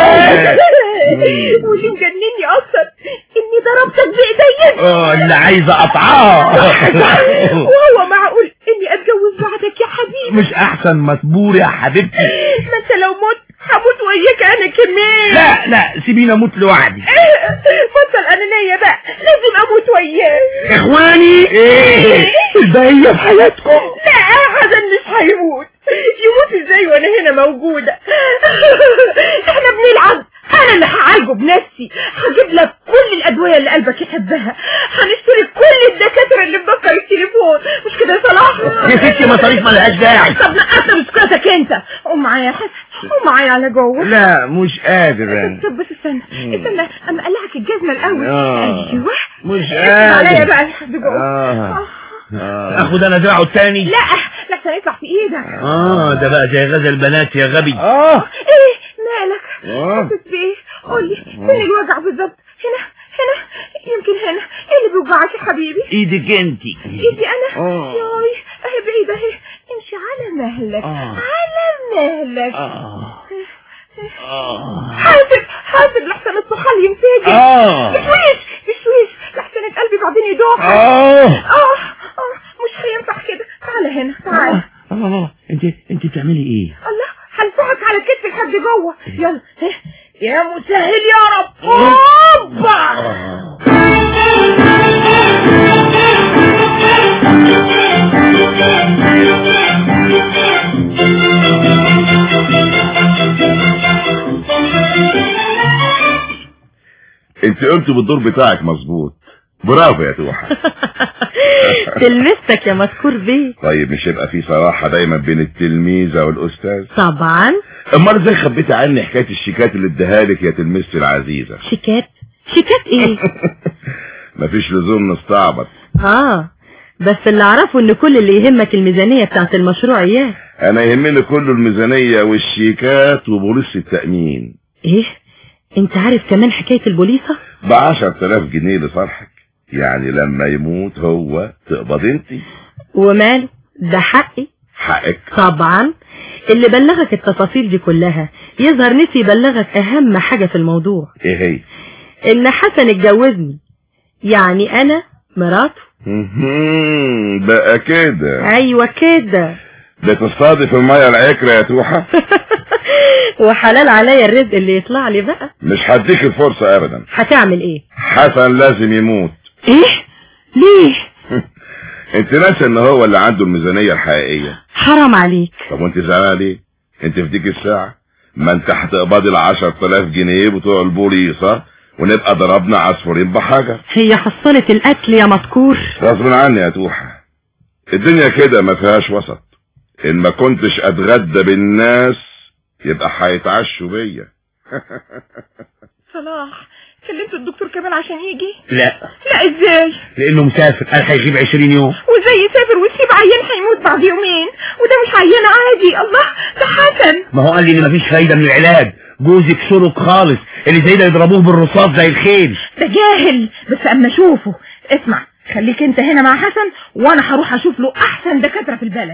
واللي مجنني اكتر اني ضربتك بايديا
اه اللي عايز اقطعها
وهو معقول اني اتجوز بعدك يا حبيبي
مش احسن مصبور يا حبيبتي
ما انت لو مت هموت وياك انا كمان
لا لا سيبيني اموت لوحدي
بطل انانية بقى لازم اموت وياك
اخواني ايه
البقية في حياتكم
لا حسن مش هيموت يموت ازاي وانا هنا موجودة احنا بنلعب انا اللي هعالجه بنفسي هجيب لك كل الادوية اللي قلبك يحبها هنشتري كل الدكاترة اللي بفكر التليفون مش كده يا صلاح
يا ستي مصاريف ملهاش داعي
طب نقصت مسكتك انت قوم معايا يا حسن قوم معايا على جوه
لا مش قادر انا
طب بس استنى استنى اما اقلعك الجزمة الاول
آه.
ايوه
مش
اسمع عليا
قادر
بقى لحد جوه
آه.
آه.
اخد انا دراعه التاني
لا لا عشان يطلع في ايدك
اه ده بقى زي غزل البنات يا غبي اه
ايه مالك
آه.
حاسس بايه قولي فين الوجع بالظبط هنا هنا يمكن هنا ايه اللي بيوجعك يا حبيبي
ايدك انتي
ايدي انا
آه.
ياي اهي بعيدة اهي امشي على مهلك
آه.
على مهلك
اه اه
حاسب حاسب لحسن الطحال ينفجر
آه.
بشويش بشويش لحسن قلبي بعدين يدوخ
اه
اه اه مش هينفع كده تعالى هنا تعالى
الله الله انت انت بتعملي ايه
الله هلفعك على كتفك لحد جوه يلا ها. يا مسهل يا رب هوبا
انت قلت بالدور بتاعك مظبوط برافو يا توحة
تلمستك يا مذكور بيه
طيب مش يبقى في صراحة دايما بين التلميذة والأستاذ
طبعا
امال ازاي خبيتي عني حكاية الشيكات اللي اديها لك يا تلميذتي العزيزة
شيكات شيكات ايه
مفيش لزوم نستعبط
اه بس اللي اعرفه ان كل اللي يهمك الميزانية بتاعت المشروع اياه
انا يهمني كله الميزانية والشيكات وبوليس التأمين
ايه انت عارف كمان حكاية البوليصة
بعشر تلاف جنيه لصالحك يعني لما يموت هو تقبض انت
وماله ده حقي
حقك
طبعا اللي بلغك التفاصيل دي كلها يظهر نسي يبلغك اهم حاجة في الموضوع
ايه هي
ان حسن اتجوزني يعني انا مراته
مهم، بقى كده
ايوه كده
بتصطادف المية العكرة يا توحة
وحلال عليا الرزق اللي يطلع لي بقى
مش هديك الفرصة ابدا
هتعمل ايه
حسن لازم يموت
ايه ليه
انت ناسي ان هو اللي عنده الميزانية الحقيقية
حرام عليك
طب وانت زعلانة ليه انت في ديك الساعة ما انت هتقبضي العشر تلاف جنيه بتوع البوليصة ونبقى ضربنا عصفورين بحجر
هي حصلت القتل يا مذكور
غصب عني يا توحة الدنيا كده ما فيهاش وسط ان ما كنتش اتغدى بالناس يبقى هيتعشوا بيا
صلاح كلمت الدكتور كمال عشان يجي
لا
لا ازاي
لانه مسافر قال هيغيب 20 يوم
وازاي يسافر ويسيب عيان هيموت بعد يومين وده مش عيان عادي الله ده حسن
ما هو قال لي ان مفيش فايده من العلاج جوزك سلك خالص اللي زي ده يضربوه بالرصاص زي الخيل
ده جاهل بس اما اشوفه اسمع خليك انت هنا مع حسن وانا هروح اشوف له احسن دكاتره في البلد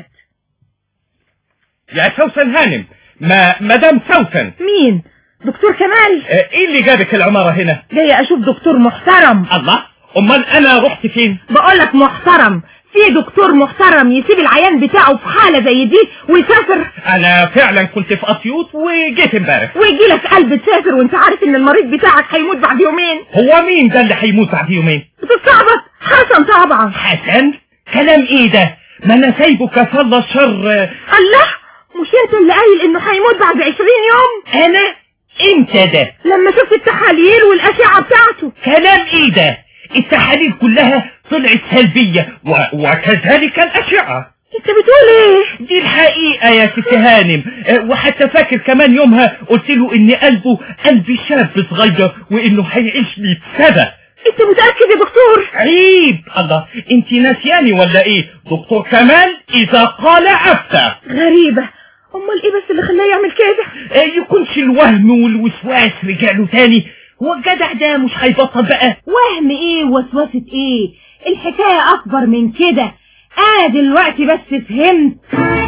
يا سوسن هانم ما مدام سوسن
مين دكتور كمال
آه، ايه اللي جابك العمارة هنا
جاي اشوف دكتور محترم
الله امال انا رحت فين
بقولك محترم في دكتور محترم يسيب العيان بتاعه في حالة زي دي ويسافر
انا فعلا كنت في اسيوط وجيت امبارح
ويجي لك قلب تسافر وانت عارف ان المريض بتاعك هيموت بعد يومين
هو مين ده اللي هيموت بعد يومين
بتستعبط حسن طبعا
حسن كلام ايه ده ما انا سايبه كفالة شر
الله مش انت اللي قايل انه هيموت بعد عشرين يوم
انا امتى ده
لما شفت التحاليل والاشعة بتاعته
كلام ايه ده التحاليل كلها طلعت سلبية و... وكذلك الاشعة
انت بتقول ايه
دي الحقيقة يا ست هانم أه، وحتى فاكر كمان يومها قلت له ان قلبه قلب شاب صغير وانه هيعيش 100 سنة
انت متأكد يا دكتور
عيب الله انت ناسياني ولا ايه دكتور كمال اذا قال افتى
غريبة امال ايه بس اللي خلاه يعمل كده
أه، يكونش الوهم والوسواس رجع له تاني هو الجدع ده مش هيبطل بقى
وهم ايه وسوسة ايه الحكاية اكبر من كده انا دلوقتي بس فهمت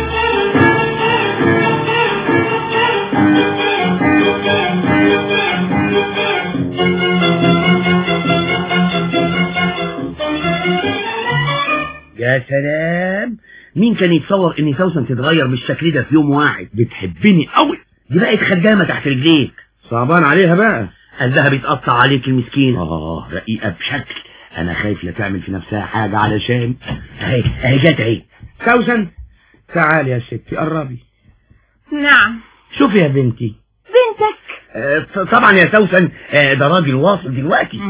يا سلام مين كان يتصور ان سوسن تتغير بالشكل ده في يوم واحد بتحبني قوي دي بقت خدامه تحت رجليك
صعبان عليها بقى
قلبها بيتقطع عليك المسكين
اه
رقيقه بشكل انا خايف لا تعمل في نفسها حاجه علشان اهي اهي جت اهي
سوسن تعالي يا ستي قربي
نعم
شوفي يا بنتي
بنتك
آه، ط- طبعا يا سوسن آه، ده راجل واصل دلوقتي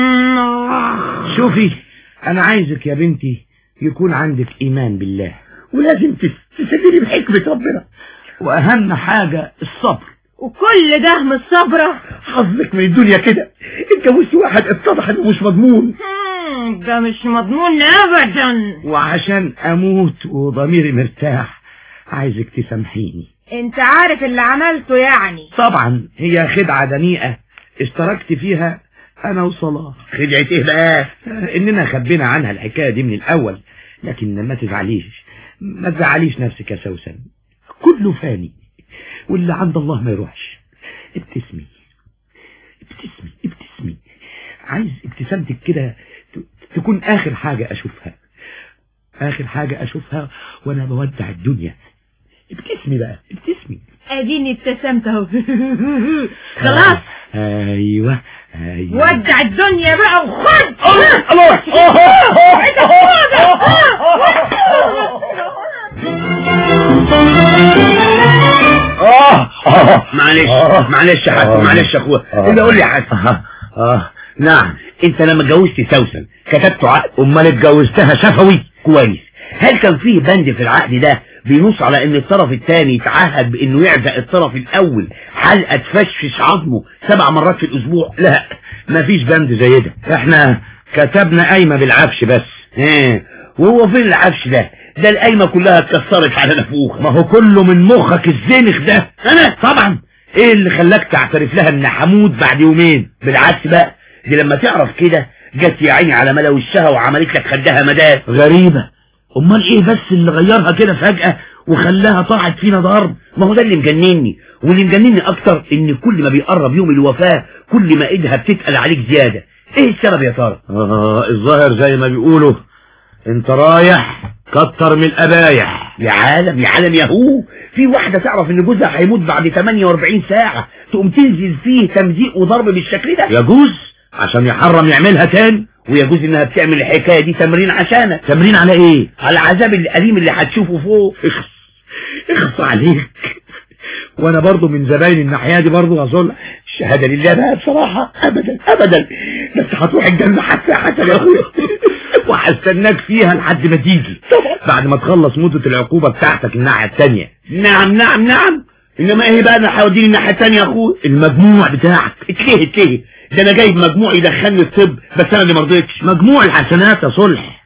شوفي انا عايزك يا بنتي يكون عندك ايمان بالله
ولازم تس- تسددي بحكمه ربنا واهم حاجه الصبر
وكل ده من الصبرة
حظك من الدنيا كده اتجوزت واحد اتضح انه مش مضمون
مم، ده مش مضمون ابدا
وعشان اموت وضميري مرتاح عايزك تسامحيني
انت عارف اللي عملته يعني
طبعا هي خدعة دنيئة اشتركت فيها انا وصلاح
خدعت ايه بقى
اننا خبينا عنها الحكاية دي من الاول لكن ما تزعليش ما تزعليش نفسك يا سوسن كله فاني واللي عند الله ما يروحش ابتسمي ابتسمي ابتسمي عايز ابتسامتك كده ت- تكون اخر حاجة اشوفها اخر حاجة اشوفها وانا بودع الدنيا ابتسمي بقى ابتسمي
اديني ابتسمت اهو خلاص
ايوه ايوه
ودع الدنيا بقى وخد
الله
اه معلش معلش يا حسن معلش يا اخويا اللي قول لي يا حسن
اه اه
نعم انت لما اتجوزت سوسن كتبت عقد امال اتجوزتها شفوي كويس هل كان فيه بند في العقد ده بينص على ان الطرف الثاني يتعهد بانه يعزق الطرف الاول حلقة تفشفش عظمه سبع مرات في الاسبوع لا مفيش بند زي ده احنا كتبنا قايمة بالعفش بس ايه وهو فين العفش ده ده القايمة كلها اتكسرت على نفوخ ما هو كله من مخك الزنخ ده انا طبعا ايه اللي خلاك تعترف لها ان حمود بعد يومين بالعكس بقى دي لما تعرف كده جت يا عيني على ملا وشها وعملت لك خدها مدار غريبة امال ايه بس اللي غيرها كده فجأة وخلاها طاحت فينا ضرب ما هو ده اللي مجنني واللي مجنني اكتر ان كل ما بيقرب يوم الوفاة كل ما ايدها بتتقل عليك زيادة ايه السبب يا ترى اه الظاهر زي ما بيقولوا انت رايح كتر من الابايح يا عالم يا عالم يا هو في واحدة تعرف ان جوزها هيموت بعد 48 ساعة تقوم تنزل فيه تمزيق وضرب بالشكل ده يجوز عشان يحرم يعملها تاني ويجوز انها بتعمل الحكاية دي تمرين عشانك تمرين على ايه على العذاب الأليم اللي هتشوفه فوق اخص اخص عليك وانا برضو من زباين الناحية دي برضو اظن الشهادة لله بقى بصراحة ابدا ابدا بس هتروح الجنة حتى حتى يا اخويا وهستناك فيها لحد ما تيجي بعد ما تخلص مدة العقوبة بتاعتك الناحية التانية نعم نعم نعم انما ايه بقى انا هوديني الناحية التانية يا اخويا المجموع بتاعك اتليه اتليه ده انا جايب مجموع يدخلني الطب بس انا اللي مرضيتش مجموع الحسنات يا صلح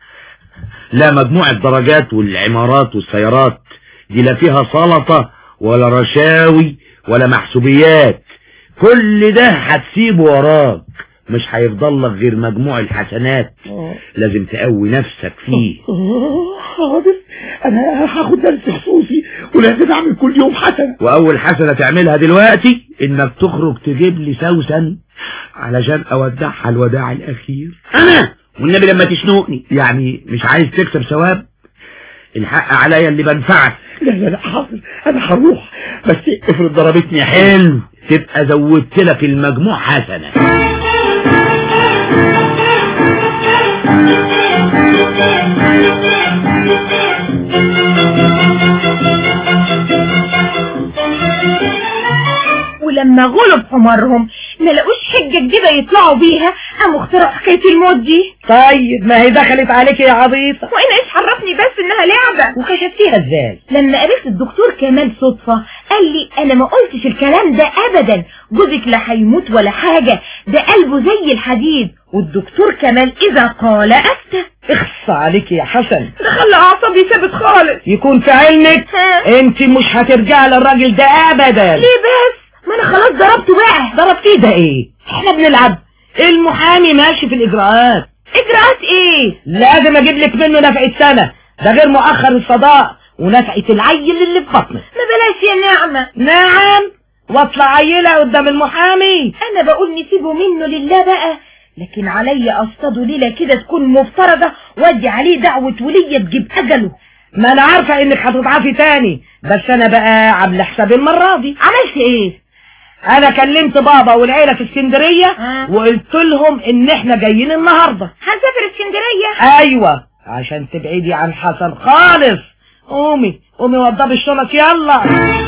لا مجموع الدرجات والعمارات والسيارات دي لا فيها سلطة ولا رشاوي ولا محسوبيات كل ده هتسيبه وراك مش هيفضل لك غير مجموع الحسنات لازم تقوي نفسك فيه
حاضر انا هاخد درس خصوصي ولازم اعمل كل يوم حسنة
واول حسنة تعملها دلوقتي انك تخرج تجيب لي سوسن علشان اودعها الوداع الاخير انا والنبي لما تشنقني يعني مش عايز تكسب ثواب الحق عليا اللي بنفعك
لا لا لا حاضر انا هروح بس افرض ضربتني
حلو تبقى زودت لك المجموع حسنة
ولما غلب حمارهم ما لقوش حجة جديدة يطلعوا بيها قاموا اخترعوا حكاية الموت دي
طيب ما هي دخلت عليك يا عبيطة
وانا ايش عرفني بس انها لعبة
وكشفتيها ازاي
لما قابلت الدكتور كمال صدفة قال لي انا ما قلتش الكلام ده ابدا جوزك لا هيموت ولا حاجة ده قلبه زي الحديد والدكتور كمال اذا قال افتى
اخص عليك يا حسن
ده خلى اعصابي ثابت خالص
يكون في علمك
ها؟
انت مش هترجع للراجل ده ابدا
ليه بس ما انا خلاص ضربته بقى
ضربتيه ده ايه احنا بنلعب المحامي ماشي في الاجراءات
اجراءات ايه
لازم اجيب لك منه نفقة سنة ده غير مؤخر الصداق ونفقة العيل اللي في بطنك
ما بلاش يا نعمة
نعم واطلع عيلة قدام المحامي
انا بقول نسيبه منه لله بقى لكن عليا اصطاده ليلة كده تكون مفترضة وادي عليه دعوة ولية تجيب اجله
ما انا عارفة انك هتضعفي تاني بس انا بقى عامله حساب المرة دي
عملت ايه
انا كلمت بابا والعيلة في اسكندرية
آه.
وقلت لهم ان احنا جايين النهاردة
هنسافر اسكندرية
ايوه عشان تبعدي عن حسن خالص قومي قومي وضبي الشنط يلا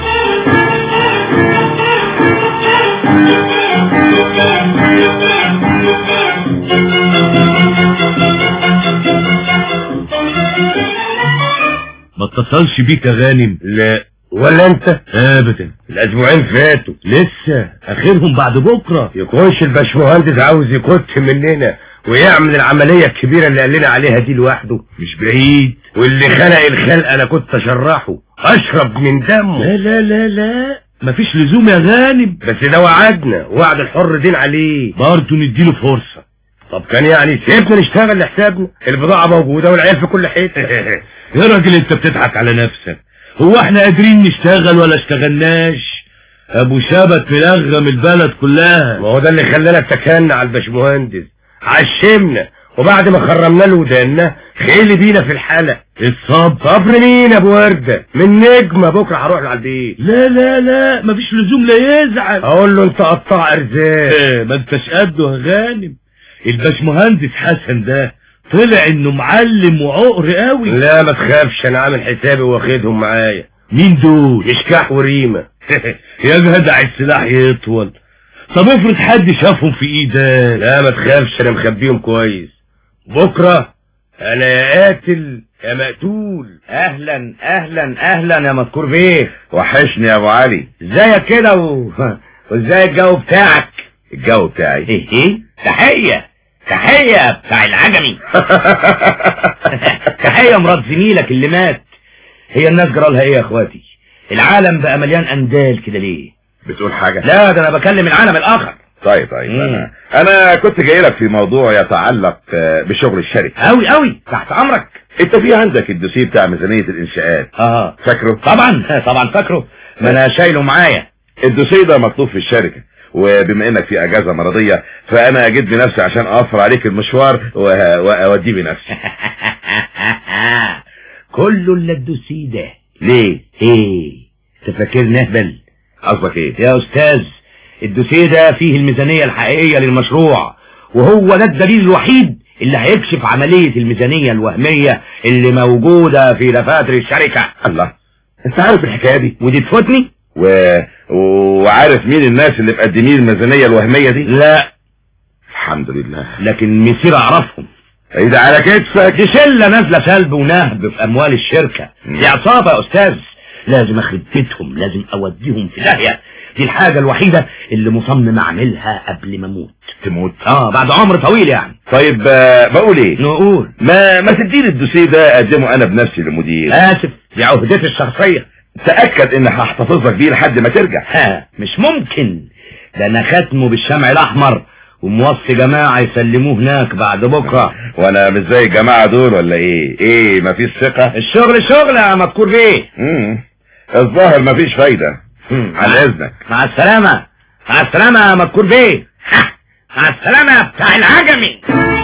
ما اتصلش بيك يا غانم
لا
ولا انت ابدا
الاسبوعين فاتوا
لسه اخرهم بعد بكره
يكونش الباشمهندس عاوز يكت مننا ويعمل العملية الكبيرة اللي قال لنا عليها دي لوحده
مش بعيد
واللي خلق الخلق انا كنت اشرحه اشرب من دمه
لا لا لا لا مفيش لزوم يا غانم
بس ده وعدنا وعد الحر دين عليه
برضه نديله فرصة
طب كان يعني سيبنا نشتغل لحسابنا البضاعة موجودة والعيال في كل حتة
يا راجل انت بتضحك على نفسك هو احنا قادرين نشتغل ولا اشتغلناش ابو شبت ملغم البلد كلها
ما هو ده اللي خلانا اتكلنا على الباشمهندس عشمنا وبعد ما خرمنا له ودانا خيل بينا في الحلق
اتصاب
صبر مين يا ابو وردة من نجمة بكرة هروح له على البيت
لا لا لا مفيش لزوم لا يزعل
اقول له انت قطاع ارزاق
اه ما انتش قده يا غانم الباشمهندس حسن ده طلع انه معلم وعقر قوي
لا ما تخافش انا عامل حسابي واخدهم معايا
مين دول
مشكاح وريمة
يا جدع السلاح يطول
طب افرض حد شافهم في ايدك لا ما تخافش انا مخبيهم كويس بكرة انا يا قاتل يا مقتول اهلا اهلا اهلا يا مذكور بيه
وحشني يا ابو علي
ازيك كده و... وازاي الجو بتاعك
الجو بتاعي
ايه ايه تحية تحية بتاع العجمي تحية مرات زميلك اللي مات هي الناس جرالها ايه يا اخواتي العالم بقى مليان اندال كده ليه
بتقول حاجة
لا ده انا بكلم العالم الاخر
طيب طيب
مم.
انا انا كنت جاي لك في موضوع يتعلق آه، بشغل الشركة
قوي قوي تحت امرك
انت في عندك الدوسيه بتاع ميزانية الانشاءات
اه
فاكره
طبعا طبعا فاكره ما انا شايله معايا
الدوسيه ده مطلوب في الشركة وبما انك في اجازة مرضية فانا جيت بنفسي عشان اوفر عليك المشوار وه- واوديه بنفسي
كله الا الدوسي ده
ليه
ايه انت فاكرني اهبل
قصدك ايه
يا استاذ الدوسيه ده فيه الميزانية الحقيقية للمشروع وهو ده الدليل الوحيد اللي هيكشف عملية الميزانية الوهمية اللي موجودة في دفاتر الشركة
الله انت عارف الحكاية دي
ودي تفوتني
و... وعارف مين الناس اللي مقدمين الميزانية الوهمية دي
لا
الحمد لله
لكن مسير اعرفهم
ايه ده على كتفك
دي شلة نازلة سلب ونهب في اموال الشركة دي عصابة يا استاذ لازم اخرب بيتهم لازم اوديهم في داهية دي الحاجة الوحيدة اللي مصمم اعملها قبل ما اموت
تموت
اه بعد عمر طويل يعني
طيب آه، بقول ايه
نقول
ما ما تديني الدوسيه ده اقدمه انا بنفسي للمدير
اسف دي عهدتي الشخصية
تأكد ان هحتفظ لك بيه لحد ما ترجع
ها مش ممكن ده انا ختمه بالشمع الاحمر وموصي جماعة يسلموه هناك بعد بكرة
وانا مش زي الجماعة دول ولا ايه ايه مفيش ثقة
الشغل شغل يا مذكور بيه
امم الظاهر مفيش فايدة
مم.
على اذنك
مع السلامة مع السلامة يا مذكور بيه ها، مع السلامة يا بتاع العجمي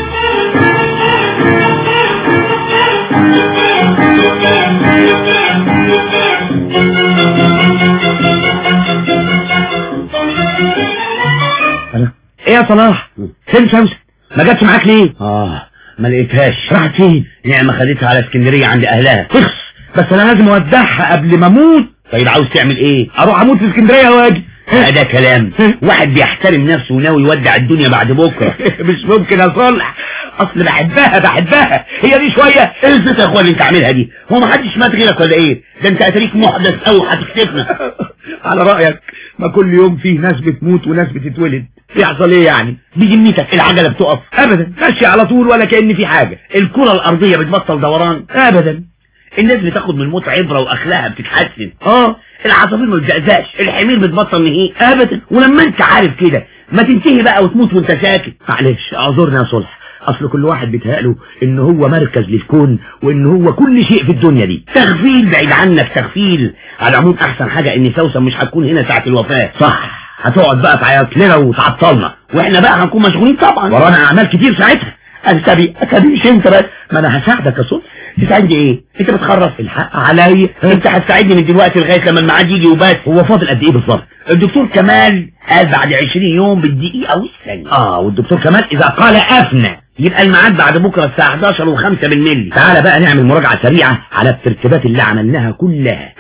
ايه يا صلاح فين شمس ما جاتش معاك ليه اه ما لقيتهاش راحت فين نعمة خدتها على اسكندرية عند اهلها اخس بس انا لازم اودعها قبل ما اموت طيب عاوز تعمل ايه اروح اموت في اسكندرية واجي ده كلام واحد بيحترم نفسه وناوي يودع الدنيا بعد بكرة مش ممكن اصلح اصل بحبها بحبها هي دي شوية ايه الزيت يا اخويا اللي انت عاملها دي هو ما حدش مات غيرك ولا ايه ده انت اتريك محدث قوي هتكتفنا على رأيك ما كل يوم فيه ناس بتموت وناس بتتولد يحصل ايه يعني بجنيتك العجلة بتقف ابدا ماشي على طول ولا كأن في حاجة الكرة الارضية بتبطل دوران ابدا الناس بتاخد من الموت عبرة واخلاقها بتتحسن اه العصافير ما بتزقزقش الحمير بتبطل نهيق ابدا ولما انت عارف كده ما تنتهي بقى وتموت وانت ساكت معلش اعذرنا يا صلح اصل كل واحد بيتهيأله ان هو مركز للكون وان هو كل شيء في الدنيا دي تغفيل بعيد عنك تغفيل على العموم احسن حاجة ان سوسن مش هتكون هنا ساعة الوفاة صح هتقعد بقى تعيط لنا وتعطلنا واحنا بقى هنكون مشغولين طبعا ورانا اعمال كتير ساعتها أسابي أسابي مش انت بس ما انا هساعدك يا صوت تساعدني ايه انت بتخرف الحق عليا انت هتساعدني من دلوقتي لغايه لما الميعاد يجي وبس هو فاضل قد ايه بالظبط الدكتور كمال قال بعد 20 يوم بالدقيقه والثانيه اه والدكتور كمال اذا قال افنى يبقى الميعاد بعد بكره الساعه 11 و5 بالملي تعالى بقى نعمل مراجعه سريعه على الترتيبات اللي عملناها كلها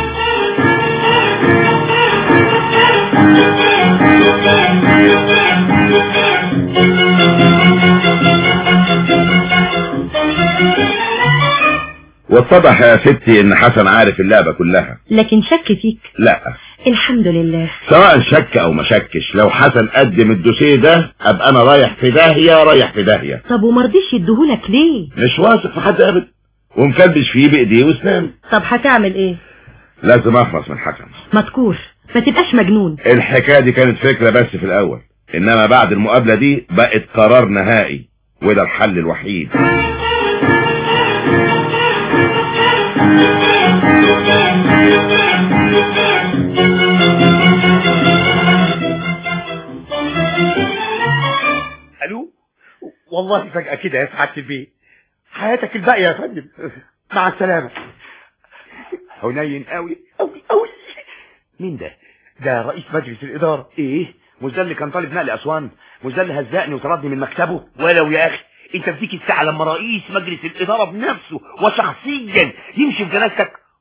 واتضح يا ستي ان حسن عارف اللعبة كلها
لكن شك فيك
لا
الحمد لله
سواء شك او ما شكش لو حسن قدم الدوسيه ده ابقى انا رايح في داهية رايح في داهية
طب ومرضيش يديهولك ليه
مش واثق في حد ابدا ومكبش فيه بايديه واسنانه
طب هتعمل ايه
لازم اخلص من حسن
مذكور ما تبقاش مجنون
الحكاية دي كانت فكرة بس في الاول انما بعد المقابلة دي بقت قرار نهائي وده الحل الوحيد
الو والله فجأة كده يا سعادة البيت حياتك الباقية يا فندم مع السلامة حنين قوي قوي قوي
مين ده
ده رئيس مجلس الإدارة
ايه مش ده اللي كان طالب نقل اسوان مش ده اللي هزقني وطردني من مكتبه
ولو يا اخي انت فيك الساعة لما رئيس مجلس الادارة بنفسه وشخصيا يمشي في جنازتك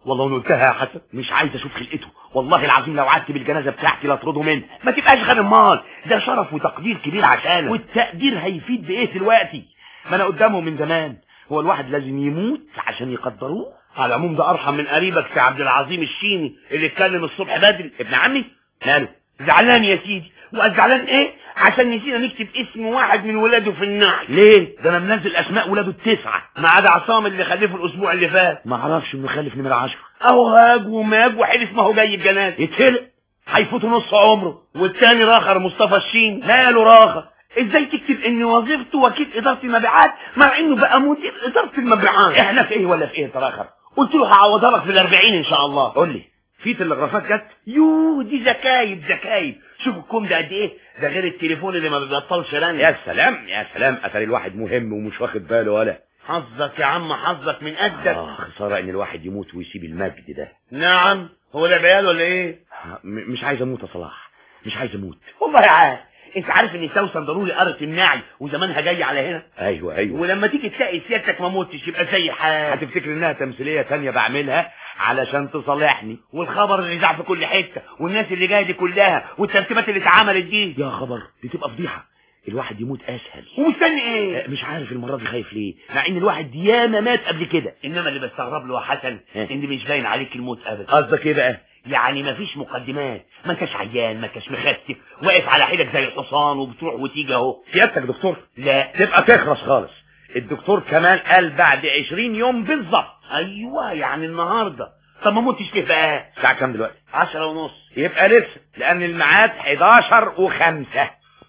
والله انا قلتها يا حسن
مش عايز اشوف خلقته والله العظيم لو قعدت بالجنازه بتاعتي لا اطرده منها
ما تبقاش غير مال ده شرف وتقدير كبير عشانك
والتقدير هيفيد بايه دلوقتي ما انا قدامه من زمان هو الواحد لازم يموت عشان يقدروه
على العموم ده ارحم من قريبك في عبد العظيم الشيني اللي اتكلم الصبح بدري
ابن عمي ماله
زعلان يا سيدي وزعلان ايه عشان نسينا نكتب اسم واحد من ولاده في النعل
ليه ده انا منزل اسماء ولاده التسعه
ما عدا عصام اللي خلفه الاسبوع اللي فات
ما اعرفش انه خلف نمره 10
اهو هاج وماج وحلف ما هو جاي الجنازه
يتهلق
هيفوتوا نص عمره والتاني راخر مصطفى الشين
ماله راخر
ازاي تكتب ان وظيفته وكيل اداره المبيعات مع انه بقى مدير اداره المبيعات
احنا في ايه ولا في ايه انت راخر
قلت له هعوضها لك في الاربعين ان شاء الله
قول لي في تلغرافات جت
يوه دي زكايب زكايب شوف الكم ده قد ايه ده غير التليفون اللي ما بيبطلش رن
يا سلام يا سلام اتاري الواحد مهم ومش واخد باله ولا
حظك يا عم حظك من قدك
اه خساره ان الواحد يموت ويسيب المجد ده
نعم هو ده عيال ولا ايه
م- مش عايز اموت يا صلاح مش عايز اموت
والله عارف انت عارف ان سوسن ضروري قرت النعي وزمانها جايه على هنا
ايوه ايوه
ولما تيجي تلاقي سيادتك ما متش يبقى زي حال
هتفتكر انها تمثيليه تانية بعملها علشان تصالحني
والخبر اللي ذاع في كل حته والناس اللي جايه دي كلها والترتيبات اللي اتعملت دي
يا خبر دي تبقى فضيحه الواحد يموت اسهل
ومستني ايه
آه، مش عارف المره دي خايف ليه مع ان الواحد ياما مات قبل كده
انما اللي بستغرب له يا حسن
ها.
ان مش باين عليك الموت ابدا
قصدك ايه بقى
يعني مفيش مقدمات ما انتش عيان ما انتش مخسف واقف على حيلك زي الحصان وبتروح وتيجي اهو
سيادتك دكتور
لا
تبقى تخرس خالص الدكتور كمان قال بعد 20 يوم بالظبط
ايوه يعني النهارده طب ما متش ليه بقى
الساعه كام دلوقتي
عشرة ونص
يبقى لسه لان الميعاد 11 و5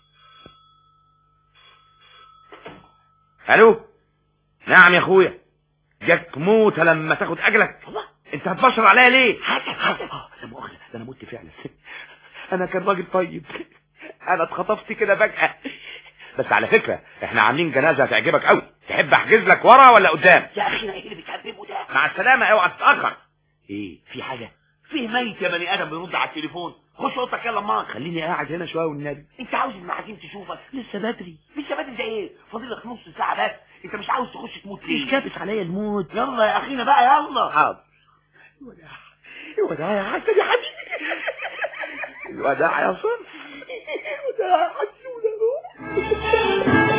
الو نعم يا اخويا جاك موت لما تاخد اجلك انت هتبشر عليا ليه
حسن حسن
اه لا مؤاخذه ده انا مت فعلا انا كان راجل طيب انا اتخطفت كده فجاه بس على فكره احنا عاملين جنازه هتعجبك قوي تحب احجز لك ورا ولا قدام
يا اخي ايه اللي بتهببه ده
مع السلامه اوعى تتاخر ايه في حاجه
فيه ميت يا بني ادم بيرد على التليفون خش اوضتك يلا معاك
خليني قاعد هنا شويه والنبي
انت عاوز المعازيم تشوفك
لسه بدري
لسه بدري ده ايه فاضل لك نص ساعه بس انت مش عاوز تخش تموت
مش
ليه
كابس عليا الموت
يلا يا اخينا بقى يلا
حاضر
الوداع يا حسن يا حبيبي
الوداع يا صنف
الوداع يا حسن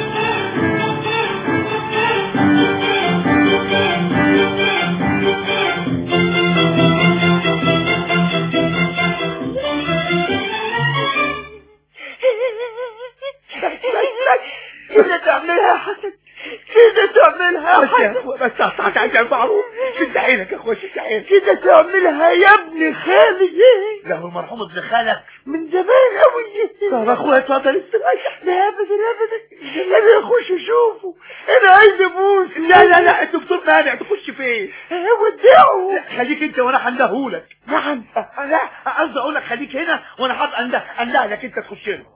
كده تعملها يا حسن كده تعملها يا حسن
بس قطعت عايز المعروف شد عينك يا اخويا شد عينك
كده تعملها يا ابن خالي له المرحوم ابن خالك
من زمان قوي طب اخويا اتفضل استريح
لا ابدا ابدا
انا اخش اشوفه انا عايز ابوس لا لا لا الدكتور مانع تخش فين
ودعه
خليك انت وانا هندهولك
نعم
لا قصدي اقول لك خليك هنا وانا حاط انده انده لك انت تخش له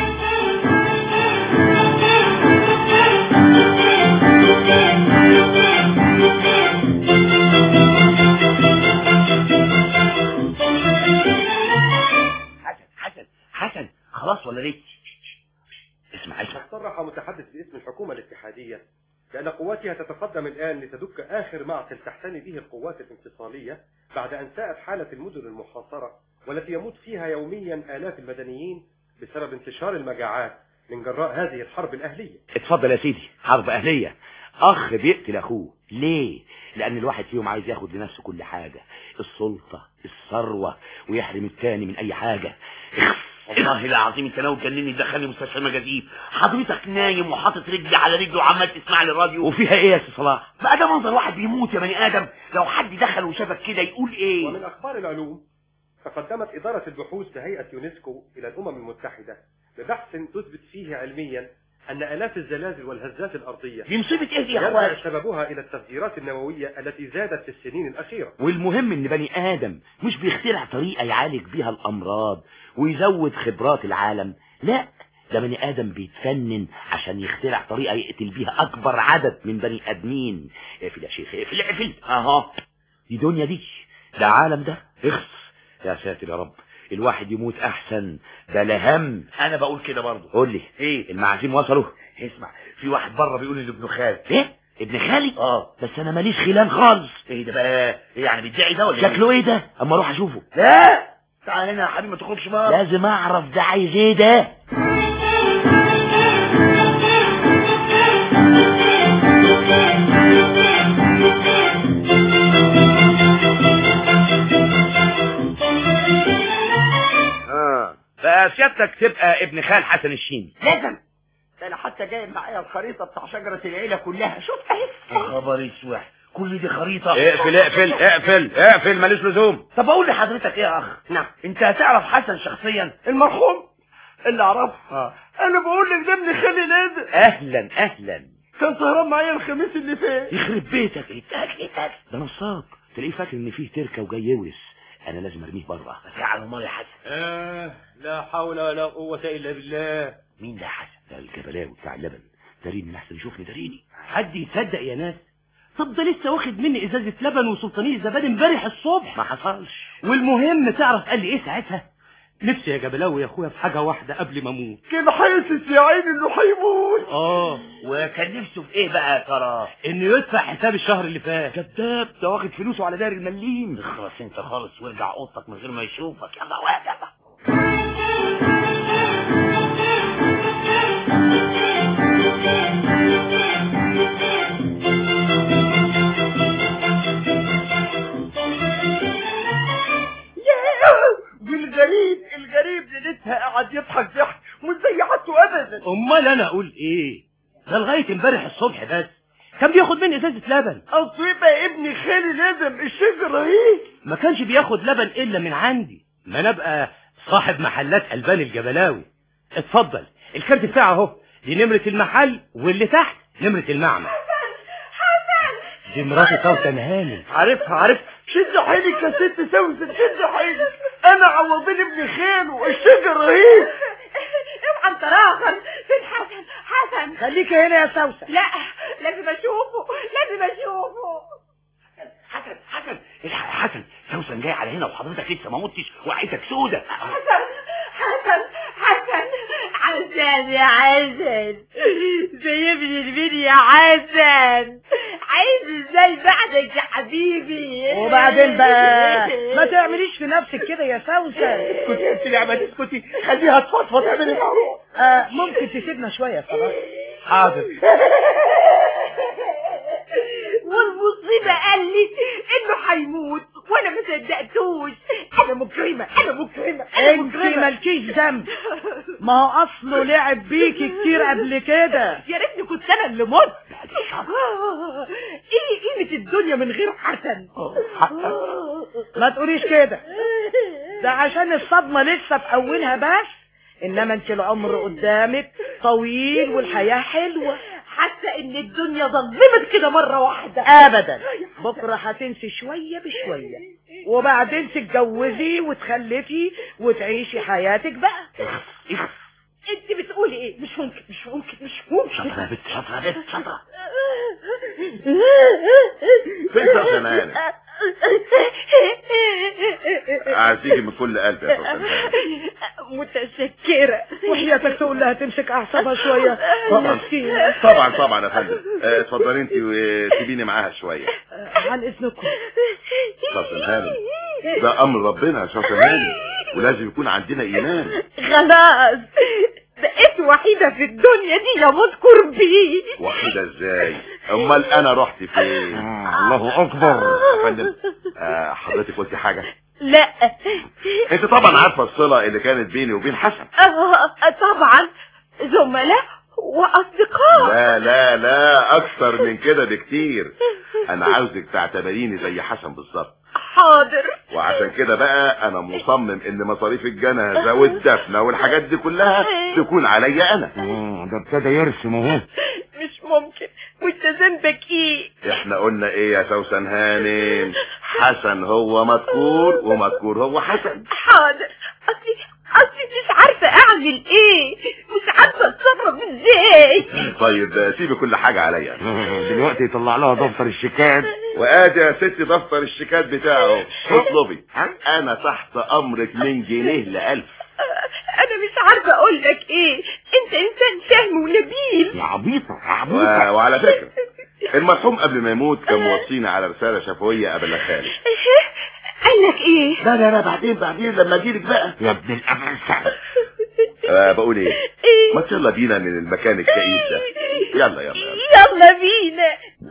حسن حسن حسن خلاص ولا لسه اسمع اسمع
صرح متحدث باسم الحكومة الاتحادية بأن قواتها تتقدم الآن لتدك آخر معقل تحتمي به القوات الانفصالية بعد أن ساءت حالة المدن المحاصرة والتي يموت فيها يوميا آلاف المدنيين بسبب انتشار المجاعات من جراء هذه الحرب الأهلية
اتفضل يا سيدي حرب اهليه اخ بيقتل اخوه ليه لان الواحد فيهم عايز ياخد لنفسه كل حاجه السلطه الثروه ويحرم التاني من اي حاجه
والله العظيم انت ناوي تجنني تدخلني مستشفى المجاذيب حضرتك نايم وحاطط رجلي على رجلي وعمال تسمع لي الراديو
وفيها ايه يا سي صلاح
بقى ده منظر واحد بيموت يا بني ادم لو حد دخل وشافك كده يقول ايه
ومن أخبار العلوم تقدمت إدارة البحوث بهيئة يونسكو إلى الأمم المتحدة ببحث تثبت فيه علميا أن آلاف الزلازل والهزات الأرضية
دي مصيبه ايه دي يا
يرجع
اخويا
سببها إلى التفجيرات النووية التي زادت في السنين الأخيرة
والمهم ان بني ادم مش بيخترع طريقه يعالج بيها الامراض ويزود خبرات العالم لا ده بني ادم بيتفنن عشان يخترع طريقه يقتل بيها اكبر عدد من بني ادمين اقفل يا شيخ اقفل اقفل اهو دي دنيا دي ده عالم ده اخس يا ساتر يا رب الواحد يموت احسن ده لا هم
انا بقول كده برضه
قول لي
ايه
المعازيم وصلوا
اسمع في واحد بره بيقول لابن خالد
ايه
ابن خالي
اه
بس انا ماليش خلان خالص
ايه ده بقى ايه يعني بيدعي ده ولا إيه؟
شكله ايه ده اما اروح اشوفه
لا تعال هنا يا حبيبي ما تخرجش بره
لازم اعرف ده عايز ايه ده
اه
فسيادتك تبقى ابن خال حسن الشين
لازم ده انا حتى جايب معايا الخريطه بتاع شجره العيله كلها شوف اهي
خبر اسود كل دي خريطة
اقفل اقفل اقفل اقفل ماليش لزوم
طب اقول لحضرتك ايه يا اخ
نعم
انت هتعرف حسن شخصيا
المرحوم اللي اعرفه
اه
انا بقول لك ده ابن خالي نادر
اهلا اهلا
كان سهران معايا الخميس اللي فات
يخرب بيتك اتاك اتاك ده نصاك تلاقيه فاكر ان فيه تركه وجاي يورث انا لازم ارميه بره بس على الله يا حسن
آه لا حول ولا قوة إلا بالله
مين ده يا حسن ده الجبلاوي بتاع اللبن داريني احسن يشوفني داريني
حد يصدق يا ناس طب ده لسه واخد مني ازازه لبن وسلطانيه زبادي امبارح الصبح
ما حصلش
والمهم تعرف قال لي ايه ساعتها نفسي يا جبلاوي يا اخويا في حاجه واحده قبل ما اموت
كان حاسس يا عيني انه هيموت
اه
وكان نفسه في ايه بقى يا ترى
انه يدفع حساب الشهر اللي فات
كذاب ده واخد فلوسه على دار المليم
اخلص انت خالص وارجع اوضتك من غير ما يشوفك يلا واحد يلا
والغريب الغريب ليلتها قعد يضحك ضحك مش زي عادته ابدا
امال انا اقول ايه ده لغايه امبارح الصبح بس كان بياخد مني ازازه لبن
اصل يبقى ابن خالي لازم الشجر اهي
ما كانش بياخد لبن الا من عندي ما انا ابقى صاحب محلات البان الجبلاوي اتفضل الكارت بتاعه اهو دي نمره المحل واللي تحت نمره المعمل دي مراتي توتن هاني
عارفها عارف شد حيلك يا ست سوسن شد حيلك انا عوضين ابن خاله الشجر اهي
اوعى انت راغب فين حسن حسن
خليكي هنا يا سوسن
لا لازم اشوفه لازم اشوفه
حسن حسن الحق يا حسن سوسن جاي على هنا وحضرتك لسه ما متش وعيتك سودة
حسن حسن حسن حسن يا حسن سيبني البيت يا حسن عايز ازاي بعدك يا حبيبي
وبعدين بقى ما تعمليش في نفسك كده يا سوسن
اسكتي يا انت لعبه اسكتي خليها تفضفض اعملي معروف
آه ممكن تسيبنا شوية صراحة
حاضر
والمصيبة قال لي انه هيموت وانا ما صدقتوش انا مكرمة انا مكرمة انا
انت
مكرمة
مالكيش ذنب ما هو اصله لعب بيكي كتير قبل كده
يا ريتني كنت انا اللي مت ايه قيمة الدنيا من غير حسن
ما تقوليش كده ده عشان الصدمة لسه في اولها بس انما انت العمر قدامك طويل والحياة حلوة
حاسة ان الدنيا ظلمت كده مرة واحدة
ابدا بكرة هتنسي شوية بشوية وبعدين تتجوزي وتخلفي وتعيشي حياتك بقى
انت بتقولي ايه مش ممكن مش ممكن مش ممكن
شاطرة يا بنت شاطرة يا بنت شاطرة
فين سوسن هانم اعزيكي من كل قلبي يا سوسن هانم
متشكرة
وحياتك تقول لها تمسك اعصابها شوية
طبعا
مسكينة
طبعا طبعا يا فندم آه، اتفضلي انت وسيبيني معاها شويه
عن اذنكم
سوسن هانم ده امر ربنا يا سوسن هانم ولازم يكون عندنا ايمان
خلاص بقيت وحيدة في الدنيا دي يا مذكر بيه
وحيدة ازاي امال انا رحت فين الله اكبر يا فندم آه، حضرتك قلتي حاجه
لا
انت طبعا عارفه الصله اللي كانت بيني وبين حسن
آه، طبعا زملاء واصدقاء
لا لا لا اكثر من كده بكتير انا عاوزك تعتبريني زي حسن بالظبط
حاضر
وعشان كده بقى انا مصمم ان مصاريف الجنازه والدفنه والحاجات دي كلها تكون عليا انا
ده ابتدى يرسم اهو
مش ممكن وانت ذنبك ايه
احنا قلنا ايه يا سوسن هانم حسن هو مذكور ومذكور هو حسن
حاضر اصلي اصلي مش عارفة اعمل ايه مش عارفة اتصرف ازاي
طيب سيبي كل حاجه عليا
دلوقتي يطلع لها دفتر الشيكات
وادي يا ستي دفتر الشيكات بتاعه اطلبي انا تحت امرك من جنيه لألف
انا مش عارفة اقول لك ايه انت انسان فاهم ونبيل
يا عبيطة يا
و...
عبيطة
وعلى فكرة المرحوم قبل ما يموت كان موصينا على رسالة شفوية قبل خالد
قال لك ايه
لا لا لا بعدين بعدين لما اجيلك بقى يا ابن الامانة
أه بقول ايه ما يلا بينا من المكان الكئيب ده يلا يلا يلا
يلا بينا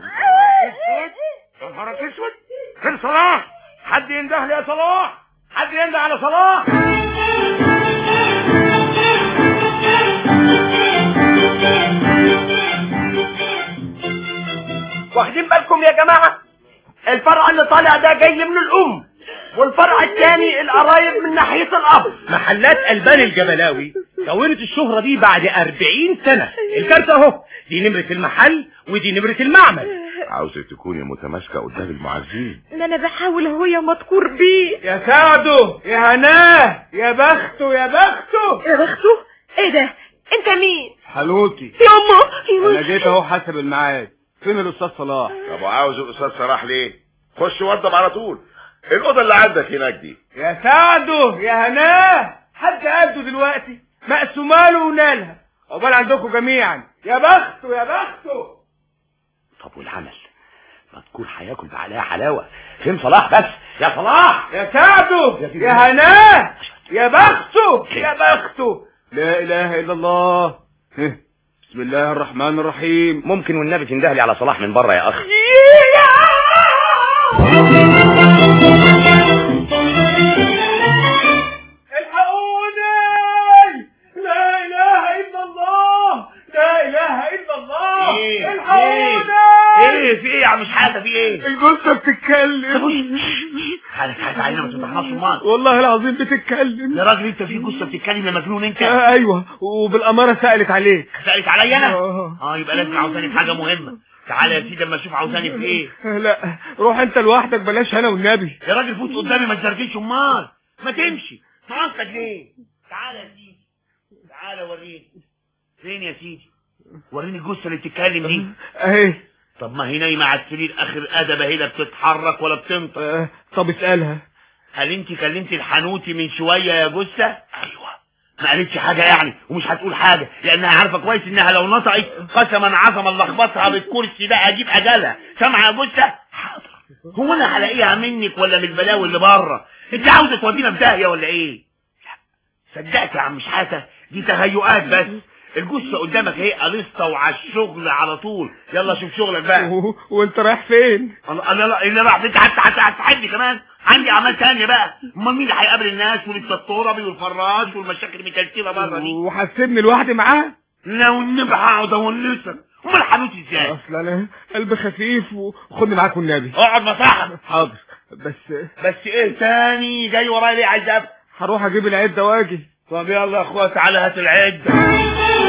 يا نهارك اسود فين صلاح حد ينده لي يا صلاح حد ينده على صلاح واخدين بالكم يا جماعة الفرع اللي طالع ده جاي من الأم والفرع الثاني القرايب من ناحية الأب
محلات ألبان الجبلاوي كونت الشهرة دي بعد 40 سنة الكارت اهو دي نمرة المحل ودي نمرة المعمل
عاوزة تكوني متماسكة قدام المعزين
ما انا بحاول اهو يا مذكور بيه
يا سعده يا هناه يا بخته يا بخته
يا بخته ايه ده انت مين
حلوتي
ياما
انا جيت اهو حسب الميعاد فين الاستاذ صلاح
طب وعاوز الاستاذ صلاح ليه خش وضب على طول الاوضه اللي عندك هناك دي
يا سعده يا هناه حد قده دلوقتي مقسوماله ونالها عقبال عندكم جميعا يا بخته يا بخته
طب والعمل مذكور هياكل بعلاها حلاوة فين صلاح بس يا صلاح
يا سعده يا هناه يا بخته يا بخته لا اله الا الله إيه. بسم الله الرحمن الرحيم
ممكن والنبي تندهلي على صلاح من بره يا اخ
الحقوني لا اله الا الله لا اله الا الله
إيه؟
الحقوني
ايه في ايه يا عم شحاته في ايه
الجثه بتتكلم
حالك حاجه علينا ما تفتحناش المال
والله العظيم بتتكلم
يا راجل انت في جثه بتتكلم يا مجنون انت
آه ايوه وبالاماره سالت عليك
سالت عليا انا
آه.
اه يبقى لازم عاوزاني في حاجه مهمه تعالى يا سيدي اما اشوف عاوزاني في ايه
لا روح انت لوحدك بلاش انا والنبي
يا راجل فوت قدامي ما تزرجيش امال ما تمشي ناقصك ليه تعالى يا سيدي تعالى وريني فين يا سيدي وريني الجثه اللي بتتكلم دي
اهي
طب ما هي نايمه على السرير اخر ادب اهي لا بتتحرك ولا بتنطق
آه، طب اسالها
هل انت كلمتي الحنوتي من شويه يا جثه ايوه ما قالتش حاجه يعني ومش هتقول حاجه لانها عارفه كويس انها لو نطقت قسما عظما لخبطها بالكرسي ده اجيب اجلها سامعه يا جثه حاضر هو انا هلاقيها منك ولا من البلاوي اللي بره انت عاوزه تودينا في داهيه ولا ايه لا صدقت يا عم شحاته دي تهيؤات بس الجثه قدامك اهي قليصه وعلى الشغل على طول يلا شوف شغلك بقى
و- وانت رايح فين
انا انا لا اللي راح انت حتى حتى هتحدي كمان عندي اعمال تانية بقى امال مين اللي هيقابل الناس ولسه التربي والفراش والمشاكل المتلتله بره دي
وهتسيبني لوحدي معاه
لو النبي هقعد اونسك امال حبيبتي ازاي
اصل انا قلبي خفيف وخدني معاك والنبي
اقعد مصاحب
حاضر بس
بس ايه تاني جاي ورايا ليه عايز ابقى
هروح اجيب العده واجي
طب يلا يا اخويا تعالى هات العده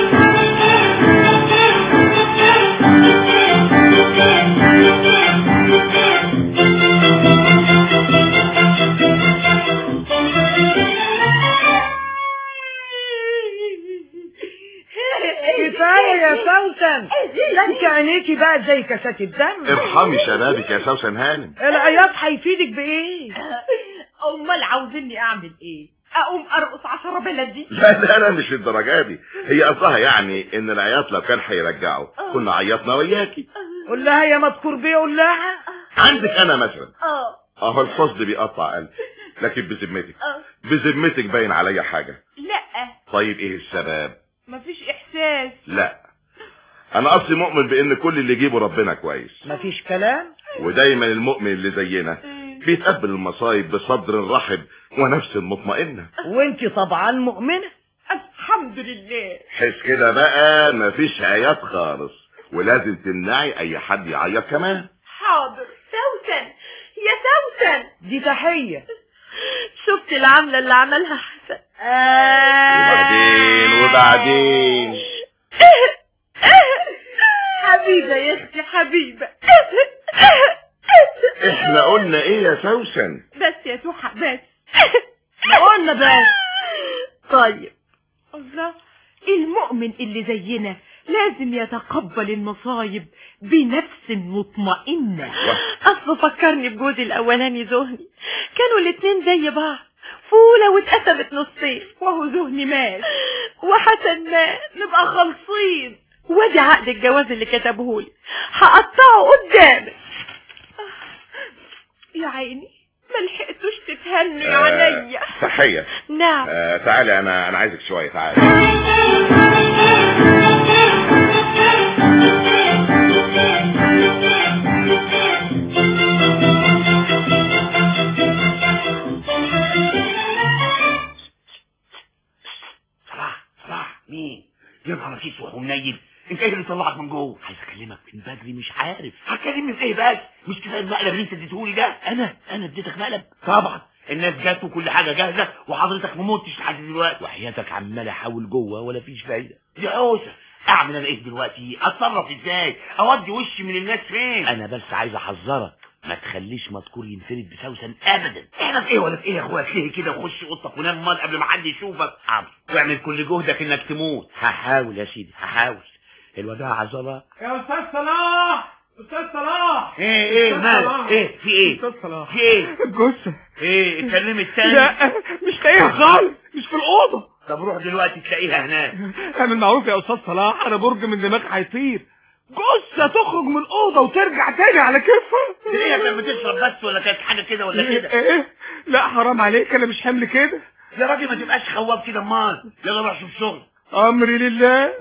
كفايه يا سوسن ده انت عينيكي بقى زي كاسات الدم
ارحمي شبابك يا سوسن هانم
العياط هيفيدك بايه
امال عاوزني اعمل ايه اقوم ارقص عشرة بلدي
لا لا لا مش للدرجه دي هي قصدها يعني ان العياط لو كان هيرجعه كنا عيطنا وياكي
قول لها يا مذكور بيه قول لها
عندك انا مثلا
اه
اهو الحزن بيقطع قلبي لكن بذمتك
اه
بذمتك باين عليا حاجه
لا
طيب ايه السبب
مفيش احساس
لا انا اصلي مؤمن بان كل اللي يجيبه ربنا كويس
مفيش كلام
ودايما المؤمن اللي زينا بيتقبل المصايب بصدر رحب ونفس مطمئنة
وانت طبعا مؤمنه
الحمد لله
حس كده بقى مفيش عياط خالص ولازم تمنعي اي حد يعيط كمان
حاضر سوسن يا سوسن
دي تحيه
شفت العملة اللي عملها حسن
وبعدين وبعدين
حبيبة يا اختي حبيبة
احنا قلنا ايه يا سوسن
بس يا توحة بس
قلنا بس
طيب الله المؤمن اللي زينا لازم يتقبل المصايب بنفس مطمئنة اصله فكرني بجوزي الاولاني زهني كانوا الاتنين زي بعض فولة واتقسمت نصين وهو زهني مات وحسن مات نبقى خالصين وادي عقد الجواز اللي كتبهولي هقطعه قدامك يا عيني ما لحقتوش تتهنوا يا عينيا
صحية
نعم
آه تعالي انا انا عايزك شوية تعالي
صلاح صلاح مين يا نهار فيك وحنين انت ايه اللي طلعك من جوه عايز اكلمك من بدري مش عارف هتكلمني في ايه بس مش كفايه المقلب اللي انت اديتهولي ده انا انا اديتك مقلب طبعا الناس جت وكل حاجه جاهزه وحضرتك ما متش لحد دلوقتي وحياتك عمال احاول جوه ولا فيش فايده دي عوسه اعمل انا ايه دلوقتي اتصرف ازاي اودي وشي من الناس فين انا بس عايز احذرك ما تخليش مذكور ينفرد بسوسن ابدا احنا في ايه ولا في ايه يا اخويا ليه كده وخش اوضتك ونام مال قبل ما حد يشوفك عم واعمل كل جهدك انك تموت هحاول يا سيدي هحاول الوداع عضلة
يا استاذ صلاح استاذ صلاح
ايه ايه
أستاذ
مالك
صلاح.
ايه في ايه
استاذ صلاح
في ايه
الجثة
ايه اتكلمت تاني
لا مش لاقيها خالص مش في الأوضة
طب روح دلوقتي تلاقيها هناك
اعمل معروف يا استاذ صلاح انا برج من دماغي هيطير جثة تخرج من الأوضة وترجع تاني على كيفها
ايه لما تشرب بس ولا كانت حاجة كده ولا كده
ايه لا حرام عليك انا مش حمل كده
يا راجل ما تبقاش خواب كده امال يلا روح شوف شغل
امري لله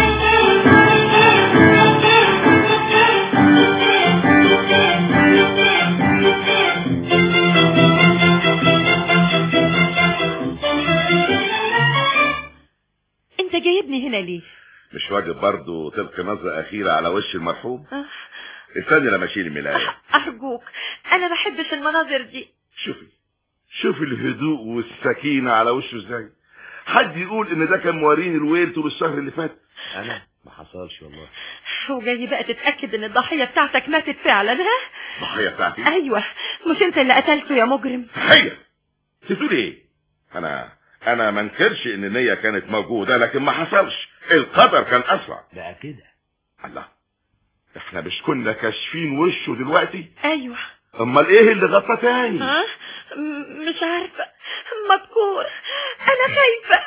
انت جايبني هنا ليه
مش واجب برضه تلقي نظرة أخيرة على وش المرحوم
آه،
استني لما أشيل الملاية
ارجوك انا ما بحبش المناظر دي
شوفي شوفي الهدوء والسكينة على وشه ازاي حد يقول ان ده كان موريني الويل طول الشهر اللي فات
انا ما حصلش والله
وجاي بقى تتاكد ان الضحيه بتاعتك ماتت فعلا ها
الضحية بتاعتي
ايوه مش انت اللي قتلته يا مجرم
ضحية تقول ايه انا انا ما انكرش ان النية كانت موجودة لكن ما حصلش القدر كان اسرع
بقى كده
الله احنا مش كنا كاشفين وشه دلوقتي
ايوه
امال ايه اللي غطى تاني
ها م- مش عارفه مذكور انا خايفه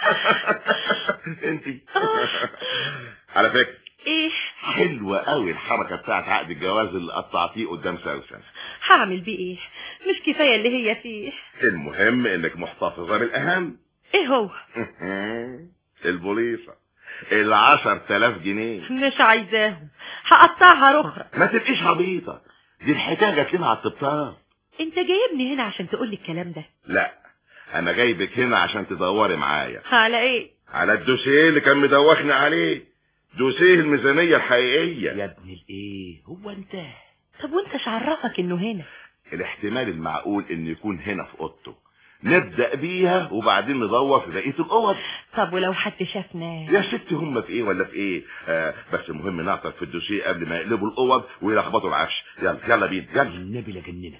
انتي على فكرة
ايه
حلوة قوي الحركة بتاعت عقد الجواز اللي قطعتيه قدام سوسن
هعمل بيه ايه مش كفايه اللي هي فيه
المهم انك محتفظة بالاهم
ايه هو
البوليصة العشر تلاف جنيه
مش عايزاهم هقطعها رخرة
ما تبقيش عبيطة دي الحكاية جات لنا على الطبطاب
انت جايبني هنا عشان تقولي الكلام ده
لا انا جايبك هنا عشان تدوري معايا
على ايه
على الدوسيه اللي كان مدوخني عليه دوسيه الميزانية الحقيقية
يا ابن الايه هو انت
طب وانت شعرفك انه هنا
الاحتمال المعقول انه يكون هنا في اوضته نبدأ بيها وبعدين ندور في بقية الاوض
طب ولو حد شافنا
يا ست هم في ايه ولا في ايه آه بس المهم نعطل في الدوسيه قبل ما يقلبوا الاوض ويلخبطوا العفش يلا يلا بينا يلا
النبي لجننك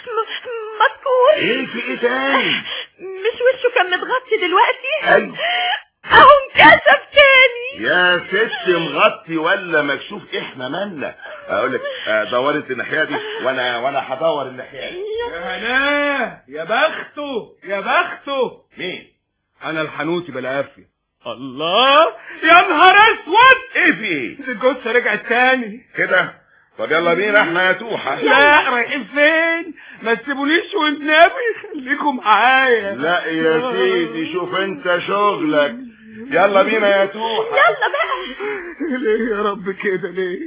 مذكور
ايه في ايه تاني
مش وشه كان متغطي دلوقتي
ايوه
اهو انكشف تاني
يا ست مغطي ولا مكشوف احنا مالنا اقول لك آه، دوري انت الناحيه دي وانا وانا هدور الناحيه دي
يا هناه يا بخته يا بخته
مين
انا الحنوتي بالعافيه الله يا نهار اسود
ايه في ايه
الجثه رجعت تاني
كده طب يلا بينا احنا يا توحه
لا رايحين فين ما تسيبونيش والنبي خليكم معايا
لا يا سيدي شوف انت شغلك يلا بينا يا توحه
يلا بقى
ليه يا رب كده ليه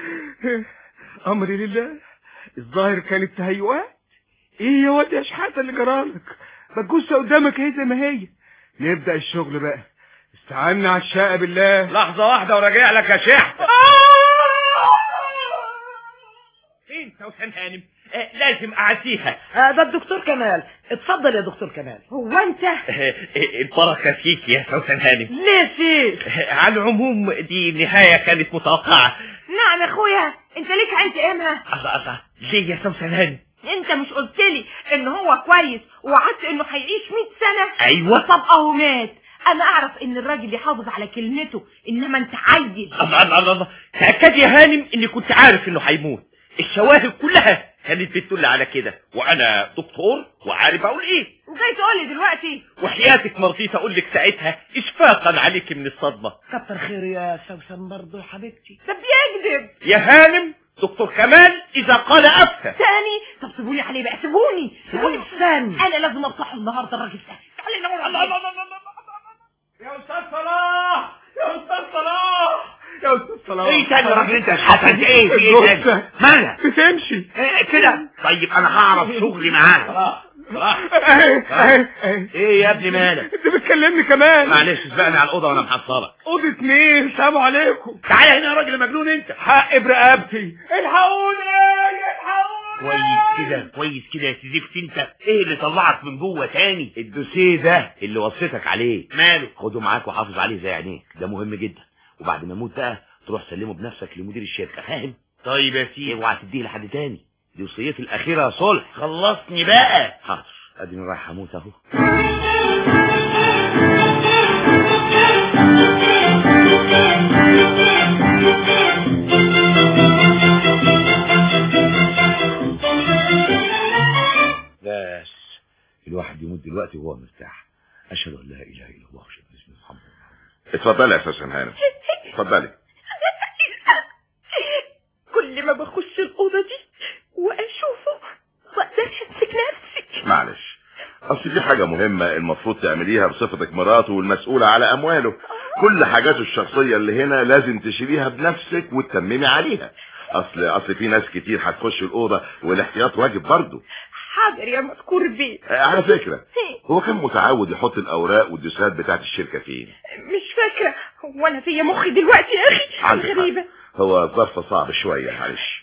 امري لله الظاهر كانت تهيؤات ايه يا واد يا شحاته اللي جرالك ما الجثه قدامك اهي زي ما هي نبدا الشغل بقى استعنا على الشقه بالله
لحظة واحدة وراجع لك يا شحت فين سوسن هانم آه لازم اعزيها
آه ده الدكتور كمال اتفضل يا دكتور كمال
هو انت
آه، البركة فيك يا سوسن هانم
ليه فيك
آه، على العموم دي نهاية كانت متوقعة
نعم يا اخويا انت ليك عين تقيمها
الله الله ليه يا سوسن هانم
انت مش قلت لي ان هو كويس ووعدت انه هيعيش 100 سنه
ايوه
طب اهو مات انا اعرف ان الراجل يحافظ على كلمته انما انت عيل
الله الله الله الله تأكد يا هانم اني كنت عارف انه هيموت الشواهد كلها
كانت بتقول لي على كده وانا دكتور وعارف اقول ايه
وجاي تقول لي دلوقتي
وحياتك مرضيت اقول لك ساعتها اشفاقا عليك من الصدمه
كتر خير يا سوسن برضه يا حبيبتي ده بيكذب
يا هانم دكتور كمال اذا قال افتى
تاني طب سيبوني عليه بقى سيبوني سيبوني
استنى
انا لازم افضحه النهارده الراجل ده تعالي نور
الله الله الله الله يا استاذ صلاح يا استاذ صلاح
يا استاذ صلاح
ايه تاني يا راجل انت يا حسن ايه في ايه تاني مالك
بتمشي
إيه كده طيب انا هعرف شغلي معاك صلاح ايه يا ابني مالك
انت بتكلمني كمان
معلش سبقني على الاوضه وانا محصلك
اوضه مين سلام عليكم
تعالى هنا يا راجل مجنون انت
حق برقبتي الحقوني الحقوني
كويس كده كويس كده يا سيزيفت انت ايه اللي طلعك من جوه تاني الدوسيه ده اللي وصيتك عليه ماله خده معاك وحافظ عليه زي عينيك ده مهم جدا وبعد ما اموت بقى تروح سلمه بنفسك لمدير الشركه فاهم طيب يا سيدي اوعى تديه لحد تاني دي وصيتي الاخيره يا صلح خلصني بقى حاضر اديني رايح اموت اهو بس الواحد يموت دلوقتي وهو مرتاح اشهد ان لا اله الا الله واشهد ان محمد
اتفضلي يا استاذ هانم اتفضلي
كل ما بخش الأوضة دي وأشوفه ما اقدرش أمسك نفسي
معلش اصل دي حاجة مهمة المفروض تعمليها بصفتك مراته والمسؤولة على امواله كل حاجاته الشخصية اللي هنا لازم تشيليها بنفسك وتتممي عليها اصل اصل في ناس كتير هتخش الاوضة والاحتياط واجب برضه
حاضر يا مذكور بيه
آه، على فكرة هو كان متعود يحط الاوراق والدوسات بتاعت الشركة فين
مش فاكرة هو أنا فيا مخي دلوقتي يا أخي
عندك حق.
غريبة
هو ظرف صعب شوية معلش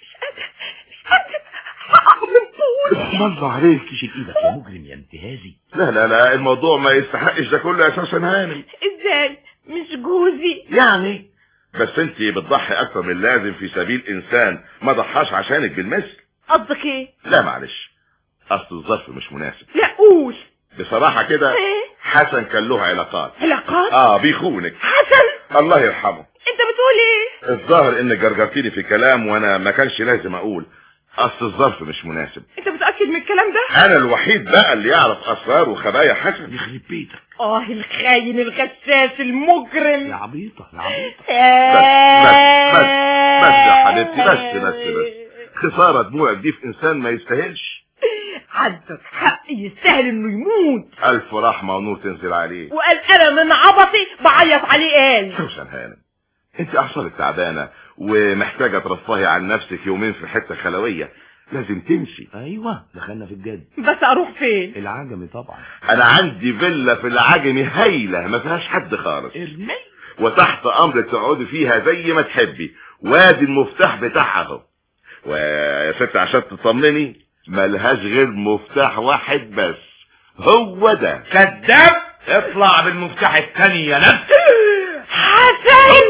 الله عليك تشيل ايدك يا مجرم يا انتهازي
لا لا لا الموضوع ما يستحقش ده كله اساسا هانم
إزاي مش جوزي
يعني بس انت بتضحي اكتر من اللازم في سبيل انسان ما ضحاش عشانك بالمثل
قصدك إيه
لا معلش اصل الظرف مش مناسب
لا قول
بصراحة كده
إيه
حسن كان له علاقات
علاقات
اه بيخونك
حسن
الله يرحمه
أنت بتقول إيه
الظاهر انك جرجرتيني في كلام وانا ما كانش لازم اقول اصل الظرف مش مناسب
أنت متأكد من الكلام ده
انا الوحيد بقى اللي يعرف اسرار وخبايا حسن
يخرب بيتك
آه الخاين الغشاش المجرم
يا عبيطة يا عبيطة
بس بس بس يا حبيبتي بس بس بس خسارة دموعك دي في انسان ما يستاهلش
عندك حق يستاهل انه يموت
الف رحمة ونور تنزل عليه
وقال انا من عبطي بعيط عليه قال
سوسن هانم انت اعصابك تعبانة ومحتاجة ترفهي عن نفسك يومين في حتة خلوية لازم تمشي
ايوه دخلنا في الجد
بس اروح فين
العجمي طبعا
انا عندي فيلا في العجمي هايلة ما فيهاش حد خالص
ارمي
وتحت امرك تقعدي فيها زي ما تحبي وادي المفتاح بتاعها اهو ويا ست عشان تطمني ملهاش غير مفتاح واحد بس هو ده
كذاب اطلع بالمفتاح التاني يا نفس
حسن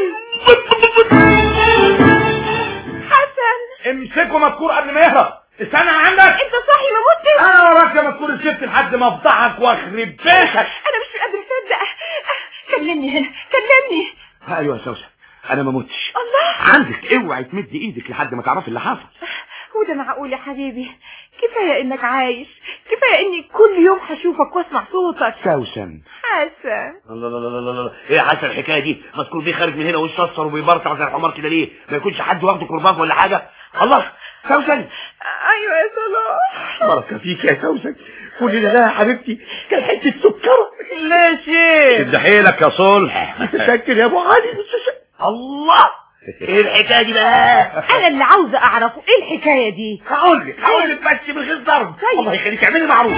حسن
امسكه مذكور قبل ما يهرب استنى عندك
انت صاحي ما متش
انا وراك يا مذكور الست لحد ما افضحك واخرب بيتك
انا مش قادر مصدق كلمني هنا كلمني
ايوه يا سوسن انا ما متش
الله
عندك اوعي تمد ايدك لحد ما تعرفي اللي حصل
وده معقول يا حبيبي كفاية انك عايش كفاية اني كل يوم هشوفك واسمع صوتك
سوسن
حسن
الله الله الله الله الله ايه يا حسن الحكايه دي مذكور بيه خارج من هنا وش اصفر وبيبرطع زي الحمار كده ليه ما يكونش حد واخده كرباج ولا حاجه الله سوسن
ايوه يا صلاح
بركه فيك يا سوسن كل ده يا حبيبتي كان حته سكره
لا شيء
شد حيلك يا صلح
متشكر يا ابو علي
الله ايه الحكايه دي بقى
انا اللي عاوزة اعرفه ايه الحكاية دي
هقول لك هقول لك بس من غير ضرب
طيب.
الله يخليك اعملي معروف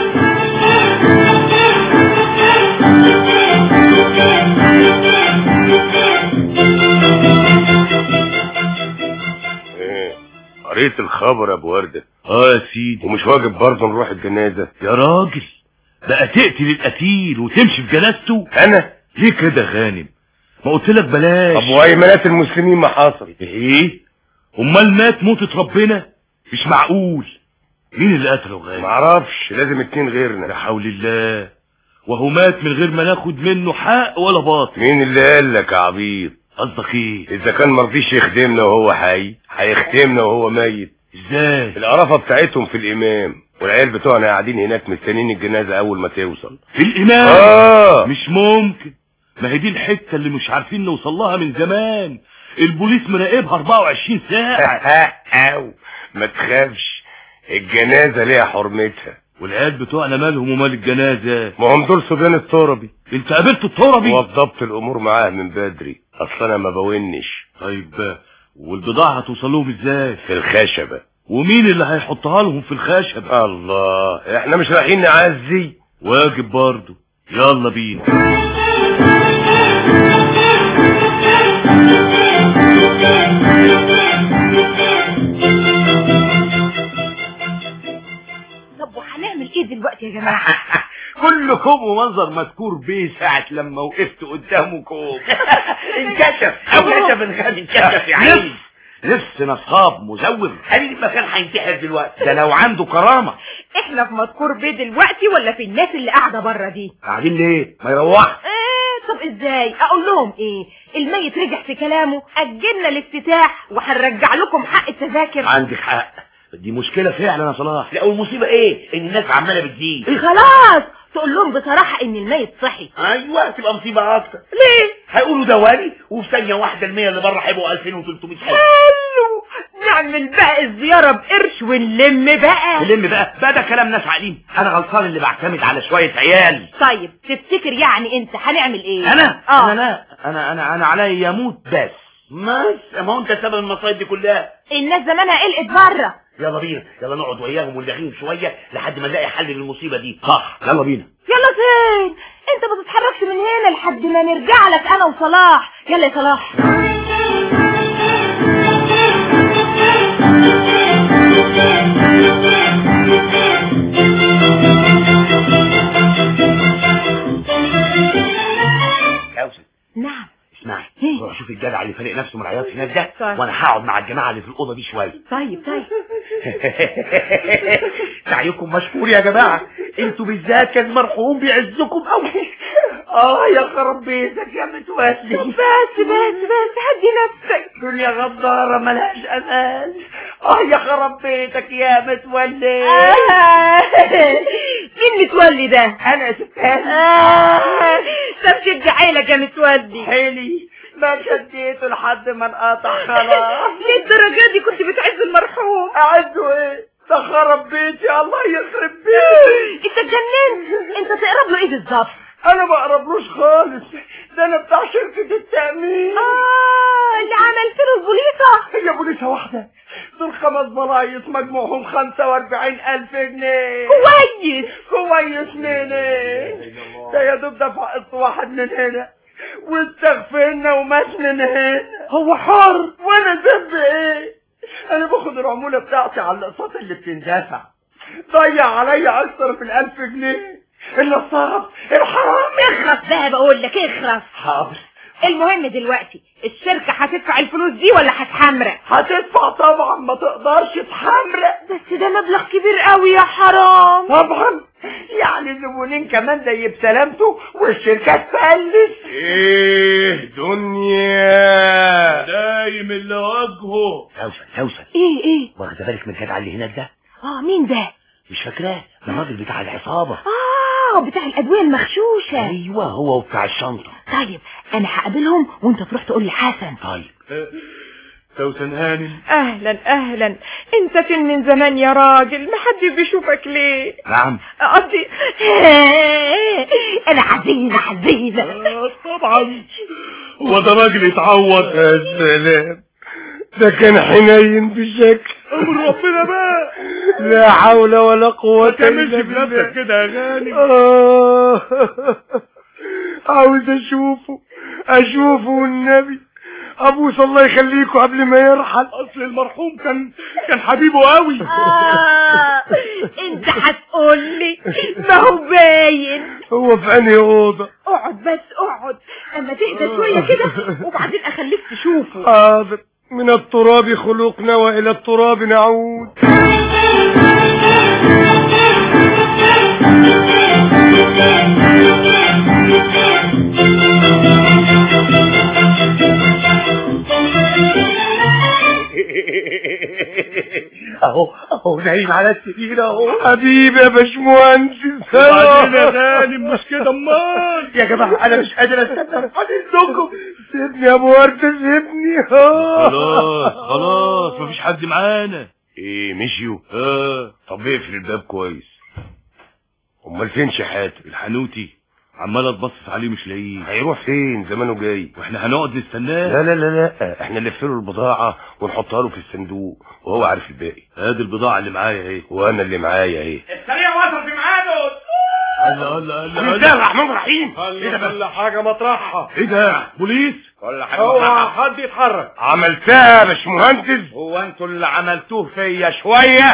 قريت الخبر يا ابو ورده
اه يا سيدي
ومش واجب برضه نروح الجنازه
يا راجل بقى تقتل القتيل وتمشي في جنازته
انا
ليه كده غانم ما قلت لك بلاش
طب وايمانات المسلمين ما حصلت
ايه امال مات موتة ربنا مش معقول مين اللي قتله
ما
غانم
اعرفش لازم اتنين
لا
غيرنا
حول الله وهو مات من غير ما ناخد منه حق ولا باطل
مين اللي قال لك يا عبيط
قصدك ايه
اذا كان مرضيش يخدمنا وهو حي هيختمنا وهو ميت ازاي القرافة بتاعتهم في الامام والعيال بتوعنا قاعدين هناك مستنيين الجنازة اول ما توصل
في الامام
آه.
مش ممكن ما هي دي الحتة اللي مش عارفين نوصل لها من زمان البوليس مراقبها 24 ساعة
او ما تخافش الجنازة ليها حرمتها
والعيال بتوعنا مالهم ومال الجنازة
ما هم دول صبيان التربي
انت قابلت التربي
وضبط الامور معاه من بدري اصل انا ما بونش
طيب والبضاعة هتوصل لهم ازاي
في الخشبة
ومين اللي هيحطها لهم في الخشبة
الله احنا مش رايحين نعزي
واجب برضه يلا بينا
طب وهنعمل ايه دلوقتي يا جماعة
كلكم ومنظر مذكور بيه ساعة لما وقفت قدامكم انكشف انكشف الغني انكشف يا عيني نفس نصاب مزور هل المكان هينتحر دلوقتي ده لو عنده كرامة
احنا في مذكور بيه دلوقتي ولا في الناس اللي قاعدة بره دي
قاعدين ليه ما يروحش
ايه طب ازاي اقول لهم ايه الميت رجع في كلامه اجلنا الافتتاح وهنرجع لكم حق التذاكر
عندك حق دي مشكلة فعلا يا صلاح لا والمصيبة ايه ان الناس عمالة بتزيد
خلاص تقول لهم بصراحة ان الميت صحي
ايوه تبقى مصيبة اكتر
ليه
هيقولوا دوالي وفي ثانية واحدة المية اللي بره هيبقوا 2300 حلو
حلو نعمل بقى الزيارة بقرش ونلم بقى
نلم بقى بقى ده كلام ناس عاقلين انا غلطان اللي بعتمد على شوية عيال
طيب تفتكر يعني انت هنعمل ايه
انا
اه
انا لا انا انا انا عليا يموت بس بس ما هو انت سبب المصايب دي كلها
الناس زمانها قلقت بره
يلا بينا يلا نقعد وياهم ونلغيهم شوية لحد ما نلاقي حل للمصيبة دي صح يلا بينا
يلا فين انت ما تتحركش من هنا لحد ما نرجع لك انا وصلاح يلا يا صلاح
كوثر
نعم
اسمعي روح شوف الجدع اللي فارق نفسه من العياط هناك ده
طيب.
وانا هقعد مع الجماعة اللي في الأوضة دي شوية
طيب طيب
سعيكم مشكور يا جماعة انتوا بالذات كان مرحوم بيعزكم قوي اه يا خرب بيتك يا متولي
بس بس بس هدي نفسك
دنيا غدارة ملهاش امان اه يا خرب بيتك يا متولي
آه. مين متولي ده
انا يا ستان
آه. طب شد عيلك يا متولي
حيلي ما شديته لحد ما انقطع خلاص
للدرجة دي كنت بتعز المرحوم
اعزه ايه ده خرب بيتي الله يخرب بيتي
انت اتجننت انت تقرب له ايه بالظبط
انا ما اقربلوش خالص ده انا بتاع شركة التأمين
اه اللي عملت له البوليصة
هي بوليسة واحدة دول خمس بلايص مجموعهم خمسة واربعين الف جنيه
كويس
كويس من ايه ده يا دوب دفع قسط واحد من هنا واستغفرنا ومات من هنا هو حر وانا ذنب ايه انا باخد العمولة بتاعتي على الاقساط اللي بتندفع ضيع عليا اكتر من الف جنيه النصاب الحرامي
اخرس بقى بقول لك اخرس
حاضر
المهم دلوقتي الشركة هتدفع الفلوس دي ولا هتحمرق
هتدفع طبعا ما تقدرش تحمرق
بس ده مبلغ كبير قوي يا حرام
طبعا يعني الزبونين كمان زي بسلامته والشركة تفلس
ايه دنيا
دايم اللي وجهه
سوسن سوسن
ايه ايه
واخده بالك من الجدع اللي هناك ده
اه مين ده
مش فاكراه ده الراجل بتاع العصابة
اه بتاع الادوية المغشوشة
ايوه هو وبتاع الشنطة
طيب انا هقابلهم وانت تروح تقول لحسن
طيب
سوسن هانم
اهلا اهلا انت فين من زمان يا راجل محدش بيشوفك ليه
نعم
قصدي
انا حزينة حزينة
آه، طبعا هو ده راجل يتعور
يا سلام ده كان حنين بشكل
امر ربنا بقى
لا حول ولا
ما
قوة
تعملش
إلا
بنفسك
بالله
كده يا غانم
آه. عاوز اشوفه اشوفه والنبي ابوس الله يخليكوا قبل ما يرحل
اصل المرحوم كان كان حبيبه قوي
آه انت هتقول لي ما هو باين
هو في انهي اوضه
اقعد بس اقعد اما تهدى شوية كده وبعدين اخليك تشوفه
حاضر من التراب خلقنا والى التراب نعود
هو نايم على السرير اهو
حبيبي يا باشمهندس
وبعدين يا غانم مش كده امال
يا جماعه انا مش قادر استنى حضرتكم
سيبني يا ابو ورده سيبني
خلاص خلاص مفيش حد معانا
ايه مشيوا
اه
طب اقفل الباب كويس امال فين شحاته
الحنوتي عمال اتبصص عليه مش لاقيه
هيروح فين زمانه جاي
واحنا هنقعد نستناه
لا لا لا لا احنا نلف له البضاعه ونحطها له في الصندوق وهو عارف الباقي
ادي البضاعه اللي معايا اهي
وانا اللي معايا اهي
السريع وصل في ميعاده
الله الله
بسم
الله
الله الرحمن الرحيم
كل حاجة مطرحها
ايه ده بوليس
كل حاجه
اوعى
مطرحها.
حد يتحرك
عملتها يا باشمهندس
هو انتوا اللي عملتوه فيا شوية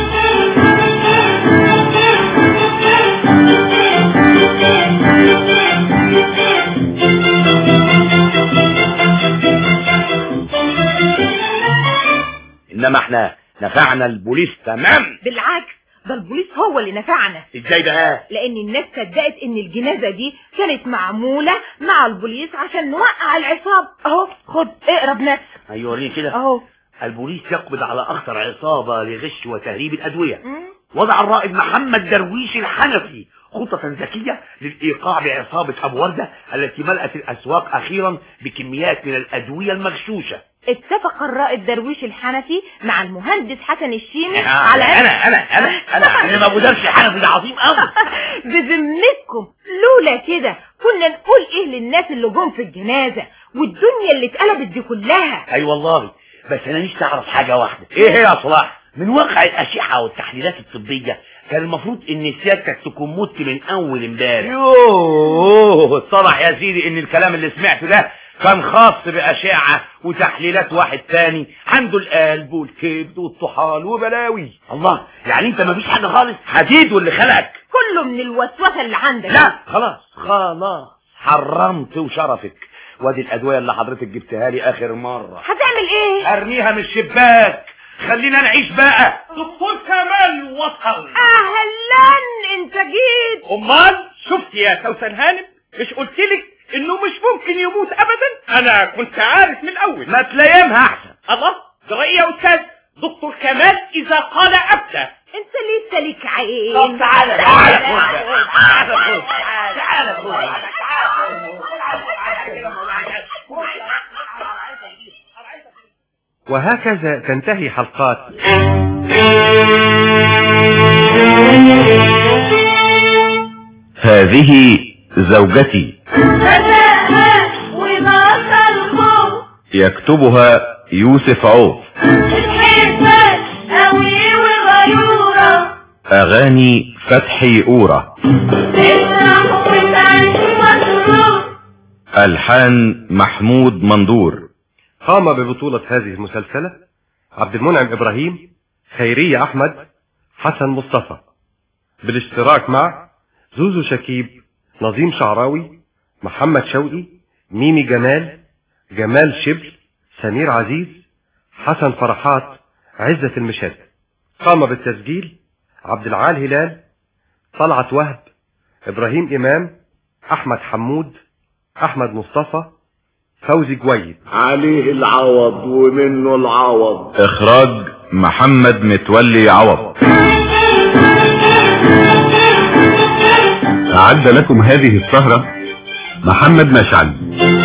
انما احنا نفعنا البوليس تمام
بالعكس ده البوليس هو اللي نفعنا
ازاي بقى
لان الناس صدقت ان الجنازة دي كانت معمولة مع البوليس عشان نوقع العصاب اهو خد اقرا بنفسك
ايوه وريني كده
اهو
البوليس يقبض على اخطر عصابة لغش وتهريب الادوية وضع الرائد محمد درويش الحنفي خطة ذكية للإيقاع بعصابة أبو وردة التي ملأت الأسواق أخيرا بكميات من الأدوية المغشوشة
اتفق الرائد درويش الحنفي مع المهندس حسن الشيمي
آه،
على
أنا أنا أنا أنا أنا أبو درش الحنفي ده عظيم أوي
بذمتكم لولا كده كنا نقول ايه للناس اللي جم في الجنازة والدنيا اللي اتقلبت دي كلها
أي والله بس أنا نفسي أعرف حاجة واحدة إيه هي يا صلاح من واقع الأشعة والتحليلات الطبية كان المفروض إن سيادتك تكون مت من أول امبارح يوه اتضح يا سيدي إن الكلام اللي سمعته ده كان خاص بأشعة وتحليلات واحد تاني عنده القلب والكبد والطحال وبلاوي الله يعني انت مفيش حاجة خالص حديد واللي خلقك
كله من الوسوسة اللي عندك
لا خلاص خلاص حرمت وشرفك وادي الأدوية اللي حضرتك جبتها لي آخر مرة
هتعمل ايه
ارميها من الشباك خلينا نعيش بقى
دكتور كمال وصل
اهلا انت جيت
امال شفت يا سوسن هانم مش قلت لك انه مش ممكن يموت ابدا انا كنت عارف من الاول
ما تلايمها احسن
الله ده ايه يا استاذ دكتور كمال اذا قال ابدا
انت لسه ليك عين
طب تعالى تعالى تعالى تعالى تعالى
وهكذا تنتهي حلقات
هذه زوجتي
وبطل خوف
يكتبها يوسف عوف
الحبة قوي وغيورة
أغاني فتحي أورا
تفرح وتعيش مسرور
ألحان محمود مندور
قام ببطولة هذه المسلسلة عبد المنعم إبراهيم خيرية أحمد حسن مصطفى بالاشتراك مع زوزو شكيب نظيم شعراوي محمد شوقي ميمي جمال جمال شبل سمير عزيز حسن فرحات عزة المشاد قام بالتسجيل عبد العال هلال طلعت وهب إبراهيم إمام أحمد حمود أحمد مصطفى فوزي جويد
عليه العوض ومنه العوض
إخراج محمد متولي عوض أعد لكم هذه السهرة محمد مشعل